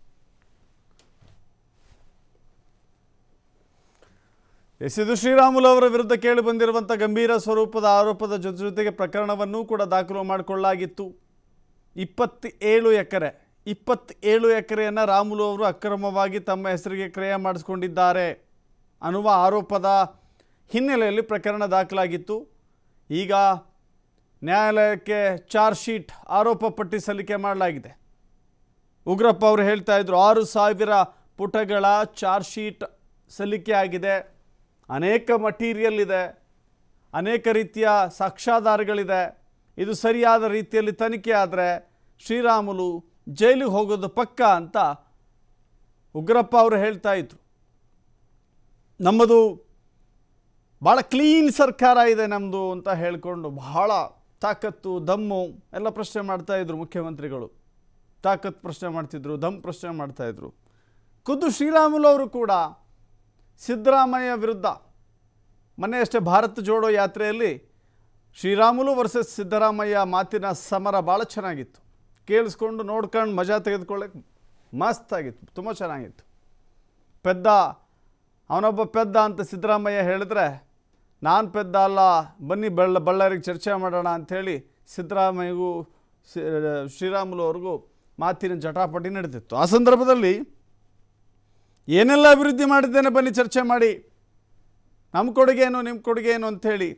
ಎಸ್ ಇದು ಶ್ರೀರಾಮುಲು ಅವರ ವಿರುದ್ಧ ಕೇಳಿ ಬಂದಿರುವಂಥ ಗಂಭೀರ ಸ್ವರೂಪದ ಆರೋಪದ ಜೊತೆ ಜೊತೆಗೆ ಪ್ರಕರಣವನ್ನೂ ಕೂಡ ದಾಖಲು ಮಾಡಿಕೊಳ್ಳಲಾಗಿತ್ತು ಇಪ್ಪತ್ತೇಳು ಎಕರೆ ಇಪ್ಪತ್ತೇಳು ಎಕರೆಯನ್ನು ರಾಮುಲು ಅವರು ಅಕ್ರಮವಾಗಿ ತಮ್ಮ ಹೆಸರಿಗೆ ಕ್ರಯ ಮಾಡಿಸ್ಕೊಂಡಿದ್ದಾರೆ ಅನ್ನುವ ಆರೋಪದ ಹಿನ್ನೆಲೆಯಲ್ಲಿ ಪ್ರಕರಣ ದಾಖಲಾಗಿತ್ತು ಈಗ ನ್ಯಾಯಾಲಯಕ್ಕೆ ಚಾರ್ಜ್ ಶೀಟ್ ಆರೋಪ ಪಟ್ಟಿ ಸಲ್ಲಿಕೆ ಮಾಡಲಾಗಿದೆ ಉಗ್ರಪ್ಪ ಅವರು ಹೇಳ್ತಾ ಇದ್ರು ಆರು ಸಾವಿರ ಪುಟಗಳ ಚಾರ್ಜ್ ಶೀಟ್ ಸಲ್ಲಿಕೆ ಆಗಿದೆ ಅನೇಕ ಮಟೀರಿಯಲ್ ಇದೆ ಅನೇಕ ರೀತಿಯ ಸಾಕ್ಷ್ಯಾಧಾರಗಳಿದೆ ಇದು ಸರಿಯಾದ ರೀತಿಯಲ್ಲಿ ತನಿಖೆ ಆದರೆ ಶ್ರೀರಾಮುಲು ಜೈಲಿಗೆ ಹೋಗೋದು ಪಕ್ಕ ಅಂತ ಉಗ್ರಪ್ಪ ಅವರು ಹೇಳ್ತಾ ಇದ್ರು ನಮ್ಮದು ಭಾಳ ಕ್ಲೀನ್ ಸರ್ಕಾರ ಇದೆ ನಮ್ಮದು ಅಂತ ಹೇಳಿಕೊಂಡು ಬಹಳ ತಾಕತ್ತು ದಮ್ಮು ಎಲ್ಲ ಪ್ರಶ್ನೆ ಮಾಡ್ತಾ ಇದ್ರು ಮುಖ್ಯಮಂತ್ರಿಗಳು ತಾಕತ್ ಪ್ರಶ್ನೆ ಮಾಡ್ತಿದ್ರು ದಮ್ ಪ್ರಶ್ನೆ ಮಾಡ್ತಾಯಿದ್ರು ಖುದ್ದು ಶ್ರೀರಾಮುಲು ಅವರು ಕೂಡ ಸಿದ್ದರಾಮಯ್ಯ ವಿರುದ್ಧ ಮೊನ್ನೆ ಅಷ್ಟೇ ಭಾರತ್ ಜೋಡೋ ಯಾತ್ರೆಯಲ್ಲಿ ಶ್ರೀರಾಮುಲು ವರ್ಸಸ್ ಸಿದ್ದರಾಮಯ್ಯ ಮಾತಿನ ಸಮರ ಭಾಳ ಚೆನ್ನಾಗಿತ್ತು ಕೇಳಿಸ್ಕೊಂಡು ನೋಡ್ಕೊಂಡು ಮಜಾ ತೆಗೆದುಕೊಳ್ಳೋಕೆ ಮಸ್ತಾಗಿತ್ತು ತುಂಬ ಚೆನ್ನಾಗಿತ್ತು ಪೆದ್ದ ಅವನೊಬ್ಬ ಪೆದ್ದ ಅಂತ ಸಿದ್ದರಾಮಯ್ಯ ಹೇಳಿದ್ರೆ ನಾನು ಪೆದ್ದ ಅಲ್ಲ ಬನ್ನಿ ಬೆಳ್ಳ ಬಳ್ಳಾರಿಗೆ ಚರ್ಚೆ ಮಾಡೋಣ ಅಂಥೇಳಿ ಸಿದ್ದರಾಮಯ್ಯಗೂ ಸಿ- ಶ್ರೀರಾಮುಲು ಅವ್ರಿಗೂ ಮಾತಿನ ಜಟಾಪಟಿ ನಡೆದಿತ್ತು ಆ ಸಂದರ್ಭದಲ್ಲಿ ಏನೆಲ್ಲ ಅಭಿವೃದ್ಧಿ ಮಾಡಿದ್ದೇನೆ ಬನ್ನಿ ಚರ್ಚೆ ಮಾಡಿ ನಮ್ಮ ಕೊಡುಗೆ ಏನು ನಿಮ್ಮ ಕೊಡುಗೆ ಏನು ಅಂಥೇಳಿ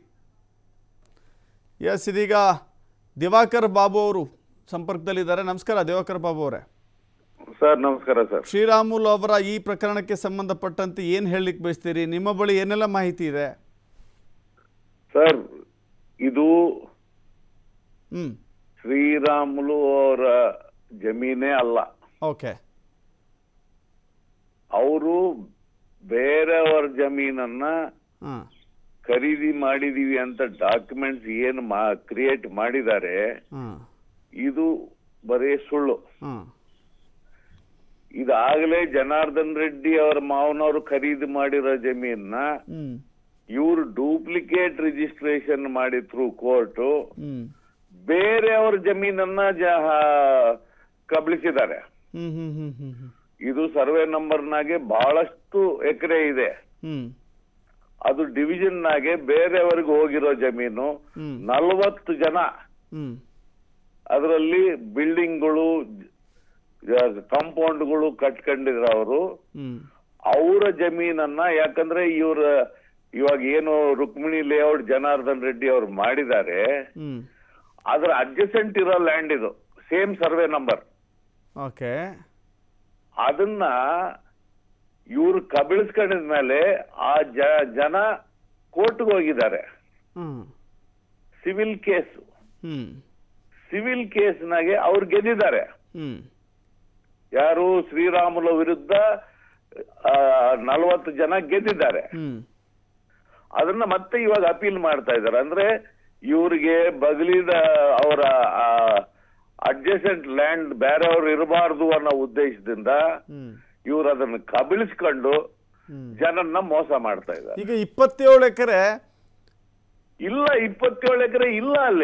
ಎಸ್ ಇದೀಗ ದಿವಾಕರ್ ಬಾಬು ಅವರು ಸಂಪರ್ಕದಲ್ಲಿದ್ದಾರೆ ನಮಸ್ಕಾರ ದಿವಾಕರ್ ಬಾಬು ಅವರೇ ಸರ್ ನಮಸ್ಕಾರ ಸರ್ ಶ್ರೀರಾಮುಲು ಅವರ ಈ ಪ್ರಕರಣಕ್ಕೆ ಸಂಬಂಧಪಟ್ಟಂತೆ ಏನು ಹೇಳಲಿಕ್ಕೆ ಬಯಸ್ತೀರಿ ನಿಮ್ಮ ಬಳಿ ಏನೆಲ್ಲ ಮಾಹಿತಿ ಇದೆ ಸರ್ ಇದು ಹ್ಞೂ ಶ್ರೀರಾಮುಲು ಅವರ ಜಮೀನೇ ಅಲ್ಲ ಓಕೆ ಅವರು ಬೇರೆಯವರ ಜಮೀನನ್ನ ಹಾಂ ಖರೀದಿ ಮಾಡಿದೀವಿ ಅಂತ ಡಾಕ್ಯುಮೆಂಟ್ಸ್ ಏನು ಮಾ ಕ್ರಿಯೇಟ್ ಮಾಡಿದ್ದಾರೆ ಹಾಂ ಇದು ಬರೀ ಸುಳ್ಳು ಹಾಂ ಇದಾಗಲೇ ಜನಾರ್ದನ್ ರೆಡ್ಡಿ ಅವರ ಮಾವನವರು ಖರೀದಿ ಮಾಡಿರೋ ಜಮೀನ ಹ್ಞೂ ಇವರು ಡೂಪ್ಲಿಕೇಟ್ ರಿಜಿಸ್ಟ್ರೇಷನ್ ಮಾಡಿ ಥ್ರೂ ಕೋರ್ಟು ಹ್ಞೂ ಬೇರೆಯವರ ಜಮೀನನ್ನ ಜ ಕಬಳಿಸಿದ್ದಾರೆ ಹ್ಞೂ ಹ್ಞೂ ಹ್ಞೂ ಹ್ಞೂ ಹ್ಞೂ ಇದು ಸರ್ವೆ ನಂಬರ್ನಾಗೆ ಬಹಳಷ್ಟು ಎಕರೆ ಇದೆ ಹ್ಞೂ ಅದು ಡಿವಿಷನ್ ನಾಗೆ ಬೇರೆಯವರಿಗೆ ಹೋಗಿರೋ ಜಮೀನು ಹ್ಮ್. ನಲವತ್ತು ಜನ ಹ್ಞೂ ಅದರಲ್ಲಿ ಬಿಲ್ಡಿಂಗ್ಗಳು ಕಾಂಪೌಂಡ್ಗಳು ಕಟ್ಕೊಂಡಿದ್ರು ಅವರು ಹ್ಞೂ ಅವರ ಜಮೀನನ್ನ ಯಾಕಂದ್ರೆ ಇವ್ರ ಇವಾಗ ಏನು ರುಕ್ಮಿಣಿ ಲೇಔಟ್ ಜನಾರ್ದನ್ ರೆಡ್ಡಿ ಅವ್ರು ಮಾಡಿದ್ದಾರೆ ಹ್ಞೂ ಅದ್ರ ಅಡ್ಜಸೆಂಟ್ ಇರೋ ಲ್ಯಾಂಡ್ ಇದು ಸೇಮ್ ಸರ್ವೆ ನಂಬರ್ ಓಕೆ ಅದನ್ನ ಇವ್ರು ಕಬಳಿಸ್ಕೊಂಡಿದ್ಮೇಲೆ ಆ ಜ ಜನ ಕೋರ್ಟ್ಗೆ ಹೋಗಿದ್ದಾರೆ ಹ್ಞೂ ಸಿವಿಲ್ ಕೇಸ್ ಹ್ಞೂ ಸಿವಿಲ್ ಕೇಸ್ನಾಗೆ ಅವ್ರು ಗೆದ್ದಿದ್ದಾರೆ ಹ್ಞೂ ಯಾರು ಶ್ರೀರಾಮುಲು ವಿರುದ್ಧ ನಲವತ್ತು ಜನ ಗೆದ್ದಿದ್ದಾರೆ ಹ್ಞೂ ಅದನ್ನ ಮತ್ತೆ ಇವಾಗ ಅಪೀಲ್ ಮಾಡ್ತಾ ಇದ್ದಾರೆ ಅಂದ್ರೆ ಇವ್ರಿಗೆ ಬಗಲಿದ ಅವರ ಅಡ್ಜಸೆಂಟ್ ಲ್ಯಾಂಡ್ ಬೇರೆಯವ್ರು ಇರಬಾರ್ದು ಅನ್ನೋ ಉದ್ದೇಶದಿಂದ ಹ್ಞೂ ಇವ್ರು ಅದನ್ನ ಕಬಳಿಸ್ಕೊಂಡು ಹ್ಞೂ ಜನನ್ನ ಮೋಸ ಮಾಡ್ತಾ ಇದ್ದಾರೆ ಈಗ ಇಪ್ಪತ್ತೇಳು ಎಕರೆ ಇಲ್ಲ ಇಪ್ಪತ್ತೇಳು ಎಕರೆ ಇಲ್ಲ ಅಲ್ಲಿ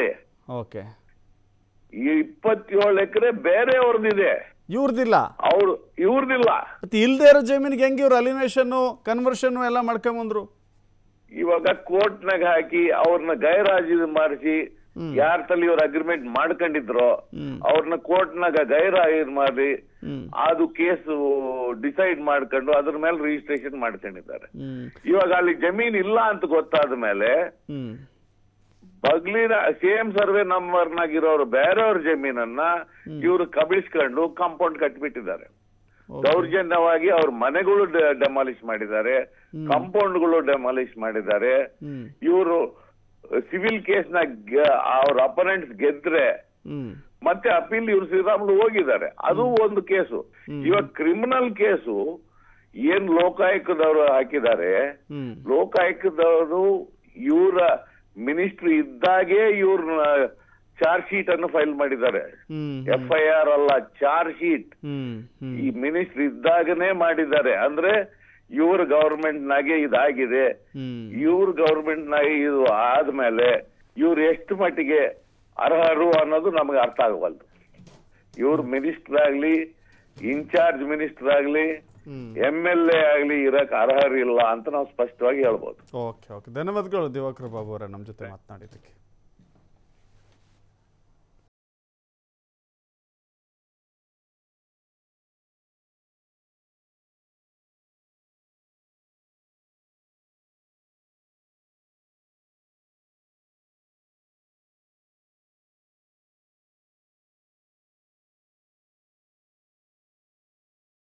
ಓಕೆ ಈ ಇಪ್ಪತ್ತೇಳು ಎಕರೆ ಬೇರೆಯವ್ರದ್ದಿದೆ ಇವ್ರದಿಲ್ಲ ಅವ್ರು ಇವ್ರದಿಲ್ಲ ಮತ್ತೆ ಇಲ್ದೇ ಇರೋ ಜಮೀನಿಗೆ ಹೆಂಗೆ ಇವ್ರು ಅಲಿನೇಷನ್ನು ಕನ್ವರ್ಷನ್ನು ಎಲ್ಲ ಮಾಡ್ಕೊಂಬಂದ್ರು ಇವಾಗ ಕೋರ್ಟ್ನಾಗ ಹಾಕಿ ಅವ್ರನ್ನ ಗೈರಾಜು ಮಾಡಿಸಿ ಯಾರ ತಲೆ ಇವ್ರ ಅಗ್ರಿಮೆಂಟ್ ಮಾಡ್ಕೊಂಡಿದ್ರೋ ಹ್ಮ್. ಅವ್ರನ್ನ ಕೋರ್ಟ್ನಾಗ ಗೈರಾಜು ಮಾಡಿ ಹ್ಮ್ ಅದು ಕೇಸು ಡಿಸೈಡ್ ಮಾಡ್ಕೊಂಡು ಅದ್ರ ಮೇಲೆ ರಿಜಿಸ್ಟ್ರೇಷನ್ ಮಾಡ್ಕೊಂಡಿದ್ದಾರೆ ಹ್ಮ್ ಇವಾಗ ಅಲ್ಲಿ ಜಮೀನ್ ಇಲ್ಲ ಅಂತ ಗೊತ್ತಾದ ಮೇಲೆ ಹ್ಮ್ ಬಗ್ಲಿನ ಸೇಮ್ ಸರ್ವೆ ನಂಬರ್ನಾಗಿರೋರು ಬೇರೆಯವ್ರ ಜಮೀನನ್ನ ಇವರು ಕಬಿಳಿಸ್ಕೊಂಡು ಕಾಂಪೌಂಡ್ ಕಟ್ಬಿಟ್ಟಿದ್ದಾರೆ ದೌರ್ಜನ್ಯವಾಗಿ ಅವ್ರ ಮನೆಗಳು ಡೆಮಾಲಿಷ್ ಮಾಡಿದ್ದಾರೆ ಕಾಂಪೌಂಡ್ಗಳು ಡೆಮಾಲಿಷ್ ಮಾಡಿದ್ದಾರೆ ಹ್ಮ್ ಇವರು ಸಿವಿಲ್ ಕೇಸ್ನ ಅವ್ರ ಅಪನೆಂಟ್ಸ್ ಗೆದ್ರೆ ಹ್ಮ್ ಮತ್ತೆ ಅಪೀಲ್ ಇವ್ರು ಶ್ರೀರಾಮುಲು ಹೋಗಿದ್ದಾರೆ ಅದು ಒಂದು ಕೇಸು ಇವಾಗ ಕ್ರಿಮಿನಲ್ ಕೇಸು ಏನ್ ಲೋಕಾಯುಕ್ತದವರು ಹಾಕಿದ್ದಾರೆ ಹ್ಮ್ ಲೋಕಾಯುಕ್ತದವರು ಇವರ ಮಿನಿಸ್ಟ್ರಿ ಇದ್ದಾಗೆ ಇವ್ರನ್ನ ಚಾರ್ಜ್ ಶೀಟ್ ಅನ್ನು ಫೈಲ್ ಮಾಡಿದ್ದಾರೆ ಹ್ಮ್ ಎಫ್ ಐ ಆರ್ ಅಲ್ಲ ಚಾರ್ಜ್ ಶೀಟ್ ಹ್ಮ್ ಹ್ಮ್ ಈ ಮಿನಿಸ್ಟ್ರಿ ಇದ್ದಾಗನೇ ಮಾಡಿದ್ದಾರೆ ಅಂದ್ರೆ ಇವ್ರ ಗವರ್ಮೆಂಟ್ ನಾಗೆ ಇದಾಗಿದೆ ಹ್ಮ್ ಇವ್ರ ಗವರ್ಮೆಂಟ್ ನಾಗೆ ಇದು ಆದ್ಮೇಲೆ ಇವ್ರು ಎಷ್ಟು ಮಟ್ಟಿಗೆ ಅರ್ಹರು ಅನ್ನೋದು ನಮಗೆ ಅರ್ಥ ಆಗವಲ್ದು ಇವ್ರ ಮಿನಿಸ್ಟರ್ ಆಗ್ಲಿ ಇನ್ಚಾರ್ಜ್ ಮಿನಿಸ್ಟರ್ ಆಗ್ಲಿ ಹ್ಮ್ ಎಂ ಎಲ್ ಎ ಆಗ್ಲಿ ಇರಕ್ ಅರ್ಹರಿಲ್ಲ ಅಂತ ನಾವು ಸ್ಪಷ್ಟವಾಗಿ ಹೇಳ್ಬೋದು ಓಕೆ ಓಕೆ ಧನ್ಯವಾದಗಳು ದಿವಾಕರ್ ಬಾಬು ಅವರೇ ನಮ್ಮ ಜೊತೆ ಮಾತನಾಡಿದ್ದಕ್ಕೆ